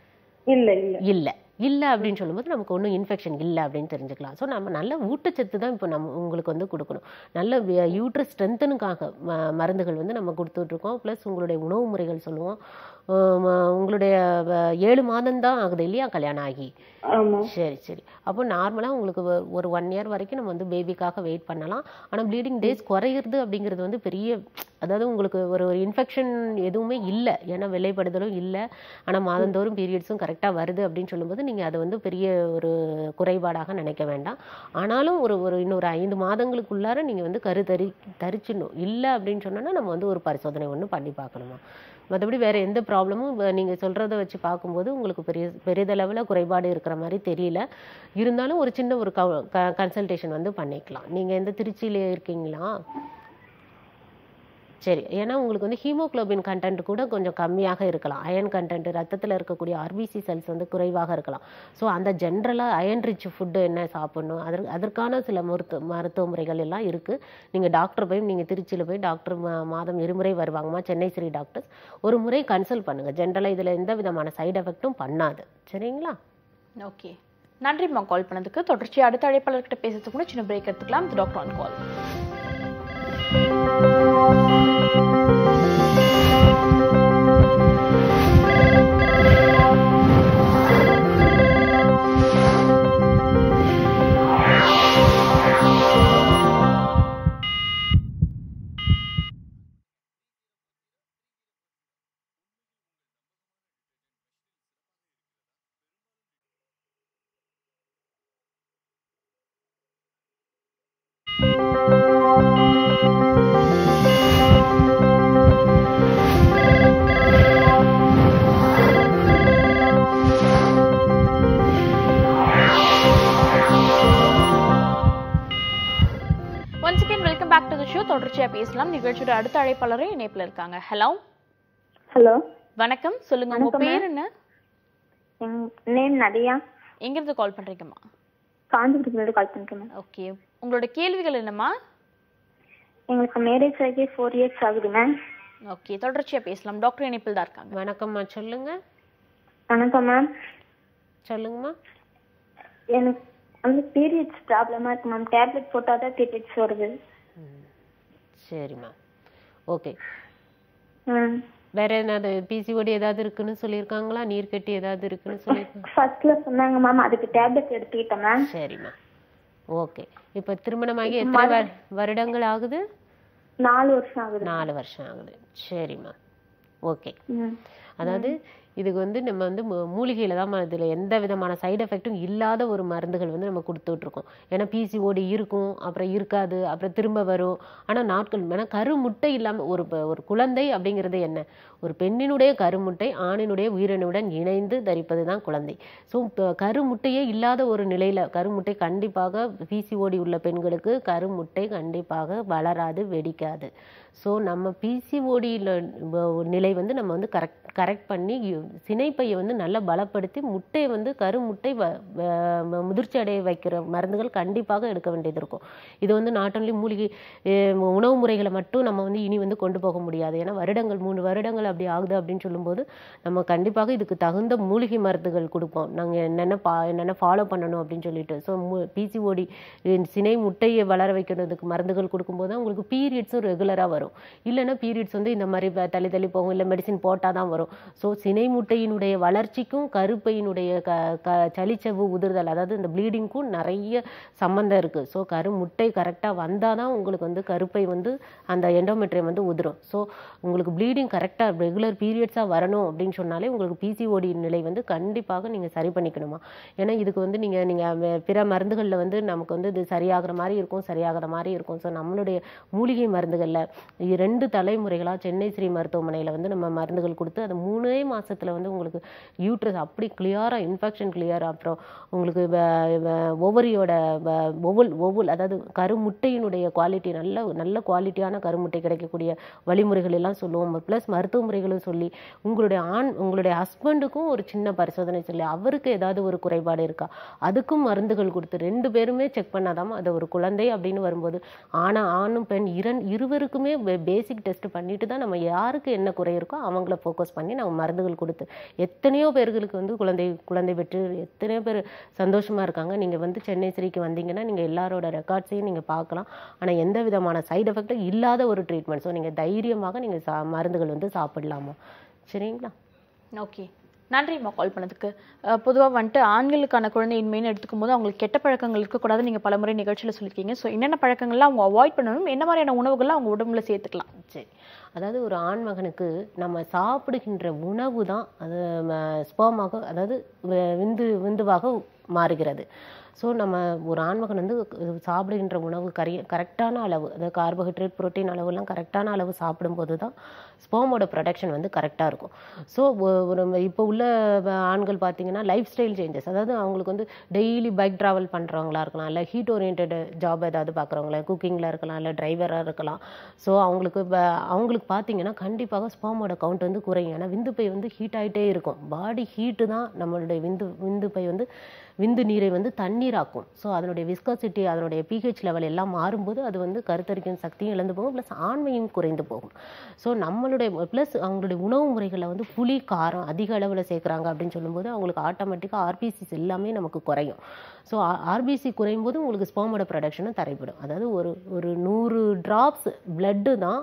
இல்ல இல்ல இல்லை இல்லை அப்படின்னு சொல்லும்போது நமக்கு ஒன்றும் இன்ஃபெக்ஷன் இல்லை அப்படின்னு தெரிஞ்சுக்கலாம் ஸோ நம்ம நல்ல ஊட்டச்சத்து தான் இப்போ நம்ம உங்களுக்கு வந்து கொடுக்கணும் நல்ல யூட்ரஸ் ஸ்ட்ரென்த்தனுக்காக மருந்துகள் வந்து நம்ம கொடுத்துட்ருக்கோம் ப்ளஸ் உங்களுடைய உணவு முறைகள் சொல்லுவோம் ஆம், உங்களுடைய வ- ஏழு மாதம் தான் ஆகுது இல்லையா கல்யாணம் ஆகி ஆமா சரி சரி அப்போ நார்மலாக உங்களுக்கு ஒ- ஒரு ஒன் இயர் வரைக்கும் நம்ம வந்து பேபிக்காக வெயிட் பண்ணலாம் ஆனால் ப்ளீடிங் டேஸ் குறையிறது அப்படிங்கிறது வந்து பெரிய அதாவது உங்களுக்கு ஒரு ஒரு இன்ஃபெக்ஷன் எதுவுமே இல்லை ஏன்னா வெள்ளைப்படுதலும் இல்லை ஆனால் மாதந்தோறும் பீரியட்ஸும் கரெக்டாக வருது அப்படின்னு சொல்லும்போது நீங்கள் அதை வந்து பெரிய ஒரு குறைபாடாக நினைக்க வேண்டாம் ஆனாலும் ஒரு ஒரு இன்னொரு ஐந்து மாதங்களுக்குள்ளார நீங்கள் வந்து கரு தரி தரிச்சிடணும் இல்லை அப்படின்னு சொன்னோன்னா நம்ம வந்து ஒரு பரிசோதனை ஒன்று பண்ணி பார்க்கணுமா மற்றபடி வேறு எந்த ப்ராப்ளமும் நீங்கள் சொல்கிறத வச்சு பார்க்கும்போது உங்களுக்கு பெரிய பெரிதளவில் குறைபாடு இருக்கிற மாதிரி தெரியல இருந்தாலும் ஒரு சின்ன ஒரு கன்சல்டேஷன் வந்து பண்ணிக்கலாம் நீங்கள் எந்த திருச்சியிலே இருக்கீங்களா சரி ஏன்னா உங்களுக்கு வந்து ஹீமோகுளோபின் கண்டென்ட் கூட கொஞ்சம் கம்மியாக இருக்கலாம் அயன் கண்டென்ட் ரத்தத்தில் இருக்கக்கூடிய ஆர்பிசி செல்ஸ் வந்து குறைவாக இருக்கலாம் ஸோ அந்த ஜென்ரலாக அயன் ரிச் ஃபுட்டு என்ன சாப்பிடணும் அதற்கு அதற்கான சில மருத்துவ மருத்துவ முறைகள் எல்லாம் இருக்குது நீங்கள் டாக்டர் போய் நீங்கள் திருச்சியில் போய் டாக்டர் மா- மாதம் இருமுறை வருவாங்கம்மா சென்னை ஸ்ரீ டாக்டர்ஸ் ஒரு முறை கன்சல்ட் பண்ணுங்கள் ஜென்ரலாக இதில் எந்த விதமான சைடு எஃபெக்ட்டும் பண்ணாது சரிங்களா ஓகே நன்றிம்மா கால் பண்ணதுக்கு தொடர்ச்சி அடுத்த அழைப்பாளர்கிட்ட பேசுறதுக்கு கூட சின்ன பிரேக் எடுத்துக்கலாம் இது doctor on call once again welcome back to the show தொடர்ச்சியா பேசலாம் நிகழ்ச்சியோட அடுத்த அழைப்பாளரும் இணைப்புல இருக்காங்க ஹலோ ஹலோ வணக்கம் சொல்லுங்க உங்க வணக்கம், பேர் என்ன என் நேம் நதியா எங்க இருந்து கால் பண்றீங்கம்மா காஞ்சிபுரத்துலேருந்து கால் பண்ணுறேன் மேம் ஓகே உங்களோட கேள்விகள் என்னம்மா எங்களுக்கு மேரேஜ் ஆகி ஃபோர் இயர்ஸ் ஆகுது மேம் ஓகே தொடர்ச்சியா பேசலாம் டாக்டர் இணைப்பில் தான் இருக்காங்க வணக்கம்மா சொல்லுங்க வணக்கம் மேம் சொல்லுங்கம்மா எனக்கு வந்து பீரியட்ஸ் ப்ராப்ளமாக இருக்கு மேம் டேப்லெட் போட்டால் தான் பீரியட்ஸ் வருது சரிம்மா ஓகே ம் வேற என்னது பிசிஓடி ஏதாவது இருக்குன்னு சொல்லியிருக்காங்களா நீர்க்கட்டி ஏதாவது இருக்குன்னு சொல்லியிருக்காங்க ஃபர்ஸ்ட்ல சொன்னாங்க மேம் அதுக்கு டேப்லெட் எடுத்துக்கிட்டேன் மேம் சரிம்மா ஓகே இப்போ திருமணமாகி எத்தனை வரு- வருடங்கள் ஆகுது நாலு வருஷம் ஆகுது நாலு வருஷம் ஆகுது சரிம்மா ஓகே ம் அதாவது இதுக்கு வந்து நம்ம வந்து மூ- மூலிகையில தான் இதில் எந்த விதமான சைடு எஃபெக்ட்டும் இல்லாத ஒரு மருந்துகள் வந்து நம்ம கொடுத்துட்ருக்கோம் ஏன்னா பிசிஓடி இருக்கும் அப்புறம் இருக்காது அப்புறம் திரும்ப வரும் ஆனால் நாட்கள் ஏன்னா கருமுட்டை இல்லாமல் ஒரு ப- ஒரு குழந்தை அப்படிங்கிறது என்ன ஒரு பெண்ணினுடைய கருமுட்டை ஆணினுடைய உயிரினுடன் இணைந்து தரிப்பது தான் குழந்தை ஸோ கருமுட்டையே இல்லாத ஒரு நிலையில் கருமுட்டை கண்டிப்பாக பிசிஓடி உள்ள பெண்களுக்கு கருமுட்டை கண்டிப்பாக வளராது வெடிக்காது ஸோ நம்ம பிசிஓடியில் நிலை வந்து நம்ம வந்து கரெக்ட் கரெக்ட் பண்ணி யு- சினைப்பையை வந்து நல்லா பலப்படுத்தி முட்டையை வந்து கருமுட்டை வ வ- முதிர்ச்சி அடைய வைக்கிற மருந்துகள் கண்டிப்பாக எடுக்க வேண்டியது இருக்கும் இது வந்து நாட் ஒன்லி மூலிகை அஹ் உணவு முறைகளை மட்டும் நம்ம வந்து இனி வந்து கொண்டு போக முடியாது ஏன்னா வருடங்கள் மூணு வருடங்கள் அப்படி ஆகுது அப்படின்னு சொல்லும்போது நம்ம கண்டிப்பாக இதுக்கு தகுந்த மூலிகை மருந்துகள் கொடுப்போம் நாங்கள் என்னென்ன பா என்னென்ன ஃபாலோ பண்ணணும் அப்படின்னு சொல்லிட்டு ஸோ பிசிஓடி சினை முட்டையை வளர வைக்கிறதுக்கு மருந்துகள் கொடுக்கும்போது தான் உங்களுக்கு பீரியட்ஸும் ரெகுலராக வரும் இல்லைன்னா பீரியட்ஸ் வந்து இந்த மாதிரி வ- தள்ளி தள்ளி போகும் இல்லை மெடிசின் போட்டால் தான் வரும் ஸோ சினை முட்டையினுடைய வளர்ச்சிக்கும் கருப்பையினுடைய க க சளிச்சவு உதிர்தல் அதாவது இந்த ப்ளீடிங்க்கும் நிறைய சம்மந்தம் இருக்குது ஸோ கரு முட்டை கரெக்டாக வந்தால் தான் உங்களுக்கு வந்து கருப்பை வந்து அந்த எண்டோமெட்ரியம் வந்து உதிரும் ஸோ உங்களுக்கு ப்ளீடிங் கரெக்டாக ரெகுலர் பீரியட்ஸாக வரணும் அப்படின்னு சொன்னாலே உங்களுக்கு பிசிஓடி நிலை வந்து கண்டிப்பாக நீங்கள் சரி பண்ணிக்கணுமா ஏன்னா இதுக்கு வந்து நீங்கள் நீங்கள் பிற மருந்துகளில் வந்து நமக்கு வந்து இது சரியாகிற மாதிரி இருக்கும் சரியாகிற மாதிரி இருக்கும் ஸோ நம்மளுடைய மூலிகை மருந்துகளில் ரெண்டு தலைமுறைகளாக சென்னை ஸ்ரீ மருத்துவமனையில் வந்து நம்ம மருந்துகள் கொடுத்து அது மூணே மாசத்துல வந்து உங்களுக்கு யூட்ரஸ் அப்படி கிளியராக இன்ஃபெக்ஷன் கிளியர் அப்புறம் உங்களுக்கு ஒவ்வொரியோட ஒவ்வொல் ஒவ்வொல் அதாவது கருமுட்டையினுடைய குவாலிட்டி நல்ல நல்ல குவாலிட்டியான கருமுட்டை கிடைக்கக்கூடிய வழிமுறைகள் எல்லாம் சொல்லுவோம் ப்ளஸ் மருத்துவ முறைகளும் சொல்லி உங்களுடைய ஆண் உங்களுடைய ஹஸ்பண்டுக்கும் ஒரு சின்ன பரிசோதனை சொல்லி அவருக்கு ஏதாவது ஒரு குறைபாடு இருக்கா அதுக்கும் மருந்துகள் கொடுத்து ரெண்டு பேருமே செக் பண்ணாதாம அது ஒரு குழந்தை அப்படின்னு வரும்போது ஆனா ஆணும் பெண் இரண் இருவருக்குமே பேசிக் டெஸ்ட் பண்ணிட்டு தான் நம்ம யாருக்கு என்ன குறை இருக்கோ அவங்கள ஃபோக்கஸ் பண்ணி நம்ம மருந்துகள் கொடுத்து எத்தனையோ பேர்களுக்கு வந்து குழந்தை குழந்தை பெற்று எத்தனையோ பேர் சந்தோஷமா இருக்காங்க நீங்க வந்து சென்னை ஸ்ரீக்கு வந்தீங்கன்னா நீங்க எல்லாரோட ரெக்கார்ட்ஸையும் நீங்க பார்க்கலாம் ஆனா எந்த விதமான சைடு எஃபெக்டும் இல்லாத ஒரு ட்ரீட்மெண்ட் ஸோ நீங்க தைரியமாக நீங்க சா மருந்துகள் வந்து சாப்பிடலாமா சரிங்களா ஓகே நன்றிம்மா கால் பண்ணதுக்கு பொதுவாக வந்துட்டு ஆண்களுக்கான குழந்தையின்மைன்னு எடுத்துக்கும் போது அவங்களுக்கு கெட்ட பழக்கங்கள் இருக்கக்கூடாது நீங்கள் பலமுறை நிகழ்ச்சியில் சொல்லியிருக்கீங்க ஸோ என்னென்ன பழக்கங்கள்லாம் அவங்க அவாய்ட் பண்ணணும் என்ன மாதிரியான உணவுகள்லாம் அவங்க உடம்புல சேர்த்துக்கலாம் சரி அதாவது ஒரு ஆண் மகனுக்கு நம்ம சாப்பிடுகின்ற உணவு தான் அது ஸ்போமாக அதாவது வி- விந்து விந்துவாக மாறுகிறது ஸோ நம்ம ஒரு ஆண்மகன் வந்து சாப்பிடுகின்ற உணவு கரி கரெக்டான அளவு அதாவது கார்போஹைட்ரேட் புரோட்டீன் அளவுலாம் கரெக்டான அளவு சாப்பிடும்போது தான் ஸ்போமோட ப்ரொடக்ஷன் வந்து கரெக்டாக இருக்கும் ஸோ ஒரு இப்போ உள்ள வ- ஆண்கள் பார்த்தீங்கன்னா லைஃப் ஸ்டைல் சேஞ்சஸ் அதாவது அவங்களுக்கு வந்து டெய்லி பைக் ட்ராவல் பண்ணுறவங்களா இருக்கலாம் இல்லை ஹீட் ஓரியன்ட் ஜாப் ஏதாவது பார்க்குறவங்கள குக்கிங்கில் இருக்கலாம் இல்லை டிரைவராக இருக்கலாம் ஸோ அவங்களுக்கு வ- அவங்களுக்கு பார்த்தீங்கன்னா கண்டிப்பாக ஸ்போமோட கவுண்ட் வந்து குறையும் ஏன்னா விந்து பை வந்து ஹீட் ஆகிட்டே இருக்கும் பாடி ஹீட்டு தான் நம்மளுடைய விந்து விந்து பை வந்து விந்து நீரை வந்து தண்ணீராக்கும் ஸோ அதனுடைய விஸ்காசிட்டி அதனுடைய பிஹெச் லெவல் எல்லாம் மாறும்போது அது வந்து கருத்தரிக்கும் சக்தியும் இழந்து போகும் ப்ளஸ் ஆண்மையும் குறைந்து போகும் ஸோ நம்மளுடைய ப்ளஸ் அவங்களுடைய உணவு முறைகளில் வந்து புளி காரம் அதிக அளவில் சேர்க்குறாங்க அப்படின்னு சொல்லும்போது அவங்களுக்கு ஆட்டோமேட்டிக்காக ஆர்பிசிஸ் எல்லாமே நமக்கு குறையும் ஸோ ஆர்பிசி குறையும் போது உங்களுக்கு ஸ்போமோட ப்ரொடக்ஷனும் தரைப்படும் அதாவது ஒரு ஒரு நூறு ட்ராப்ஸ் பிளட்டு தான்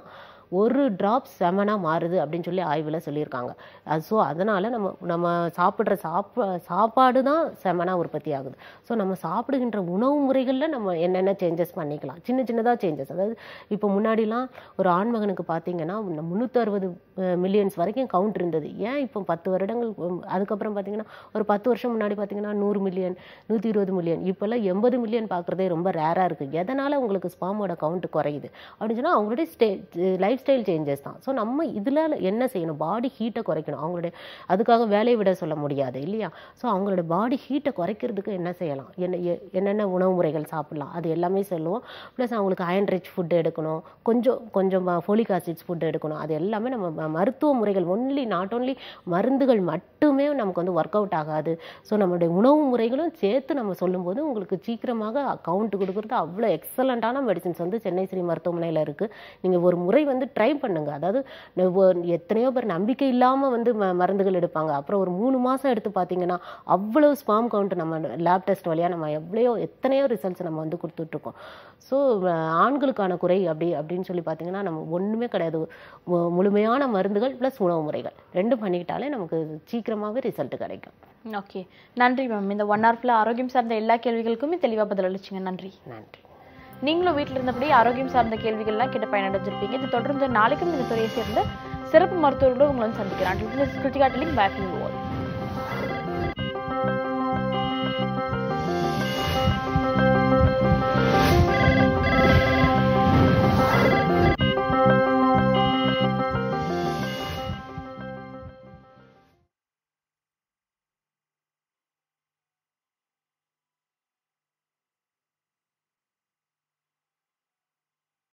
ஒரு ட்ராப் செமனாக மாறுது அப்படின்னு சொல்லி ஆய்வில் சொல்லியிருக்காங்க அது ஸோ அதனால் நம்ம நம்ம சாப்பிட்ற சாப்பா சாப்பாடு தான் செமனாக உற்பத்தி ஆகுது ஸோ நம்ம சாப்பிடுகின்ற உணவு முறைகளில் நம்ம என்னென்ன சேஞ்சஸ் பண்ணிக்கலாம் சின்ன சின்னதாக சேஞ்சஸ் அதாவது இப்போ முன்னாடிலாம் ஒரு ஆண்மகனுக்கு பார்த்தீங்கன்னா முந்நூற்றி அறுபது மில்லியன்ஸ் வரைக்கும் கவுண்ட் இருந்தது ஏன் இப்போ பத்து வருடங்கள் உம், அதுக்கப்புறம் பார்த்தீங்கன்னா ஒரு பத்து வருஷம் முன்னாடி பார்த்தீங்கன்னா நூறு மில்லியன் நூற்றி இருபது மில்லியன் இப்போல்லாம் எண்பது மில்லியன் பார்க்குறதே ரொம்ப ரேராக இருக்குது எதனால் உங்களுக்கு ஸ்பாமோட கவுண்ட் குறையுது அப்படின்னு சொன்னால் அவங்களுடைய ஸ்டே லைஃப் ஸ்டைல் சேஞ்சஸ் தான் ஸோ நம்ம இதில் என்ன செய்யணும் பாடி ஹீட்டை குறைக்கணும் அவங்களுடைய அதுக்காக வேலையை விட சொல்ல முடியாது இல்லையா ஸோ அவங்களோட பாடி ஹீட்டை குறைக்கிறதுக்கு என்ன செய்யலாம் என்ன எ- என்னென்ன உணவு முறைகள் சாப்பிடலாம் அது எல்லாமே சொல்லுவோம் ப்ளஸ் அவங்களுக்கு அயன் ரிச் ஃபுட் எடுக்கணும் கொஞ்சம் கொஞ்சம் ஃபோலிக் ஆசிட்ஸ் ஃபுட் எடுக்கணும் அது எல்லாமே நம்ம ம- மருத்துவ முறைகள் ஒன்லி நாட் only மருந்துகள் மட்டுமே நமக்கு வந்து ஒர்க் அவுட் ஆகாது ஸோ நம்மளுடைய உணவு முறைகளும் சேர்த்து நம்ம சொல்லும்போது உங்களுக்கு சீக்கிரமாக கவுண்ட் கொடுக்குறது அவ்வளோ எக்ஸலண்ட்டான மெடிசின்ஸ் வந்து சென்னை ஸ்ரீ மருத்துவமனையில் இருக்குது நீங்கள் ஒரு முறை வந்து ட்ரை பண்ணுங்க அதாவது ந- ஒ- எத்தனையோ பேர் நம்பிக்கை இல்லாமல் வந்து ம மருந்துகள் எடுப்பாங்க அப்புறம் ஒரு மூணு மாதம் எடுத்து பார்த்தீங்கன்னா அவ்வளோ ஸ்பாம் கவுண்ட் நம்ம லேப் டெஸ்ட் வழியாக நம்ம எவ்வளையோ எத்தனையோ ரிசல்ட்ஸ் நம்ம வந்து கொடுத்துட்ருக்கோம் ஸோ ஆண்களுக்கான குறை அப்படி அப்படின்னு சொல்லி பார்த்தீங்கன்னா நம்ம ஒன்றுமே கிடையாது மு- முழுமையான மருந்துகள் ப்ளஸ் உணவு முறைகள் ரெண்டும் பண்ணிக்கிட்டாலே நமக்கு சீக்கிரமாகவே ரிசல்ட் கிடைக்கும் ஓகே நன்றி மேம் இந்த ஒன் ஹவர் ஃபுல்லாக ஆரோக்கியம் சார்ந்த எல்லா கேள்விகளுக்குமே தெளிவாக பதில் அளிச்சிங்க நன்றி நன்றி நீங்களும் வீட்டில் இருந்தபடி ஆரோக்கியம் சார்ந்த கேள்விகள்லாம் கேட்டு பயனடைஞ்சிருப்பீங்க இது தொடர்ந்து நாளைக்கும் இந்த துறையை சேர்ந்த சிறப்பு மருத்துவர்களோடு உங்களை வந்து சந்திக்கிறேன் கிருத்திகா டெலிங் பேக்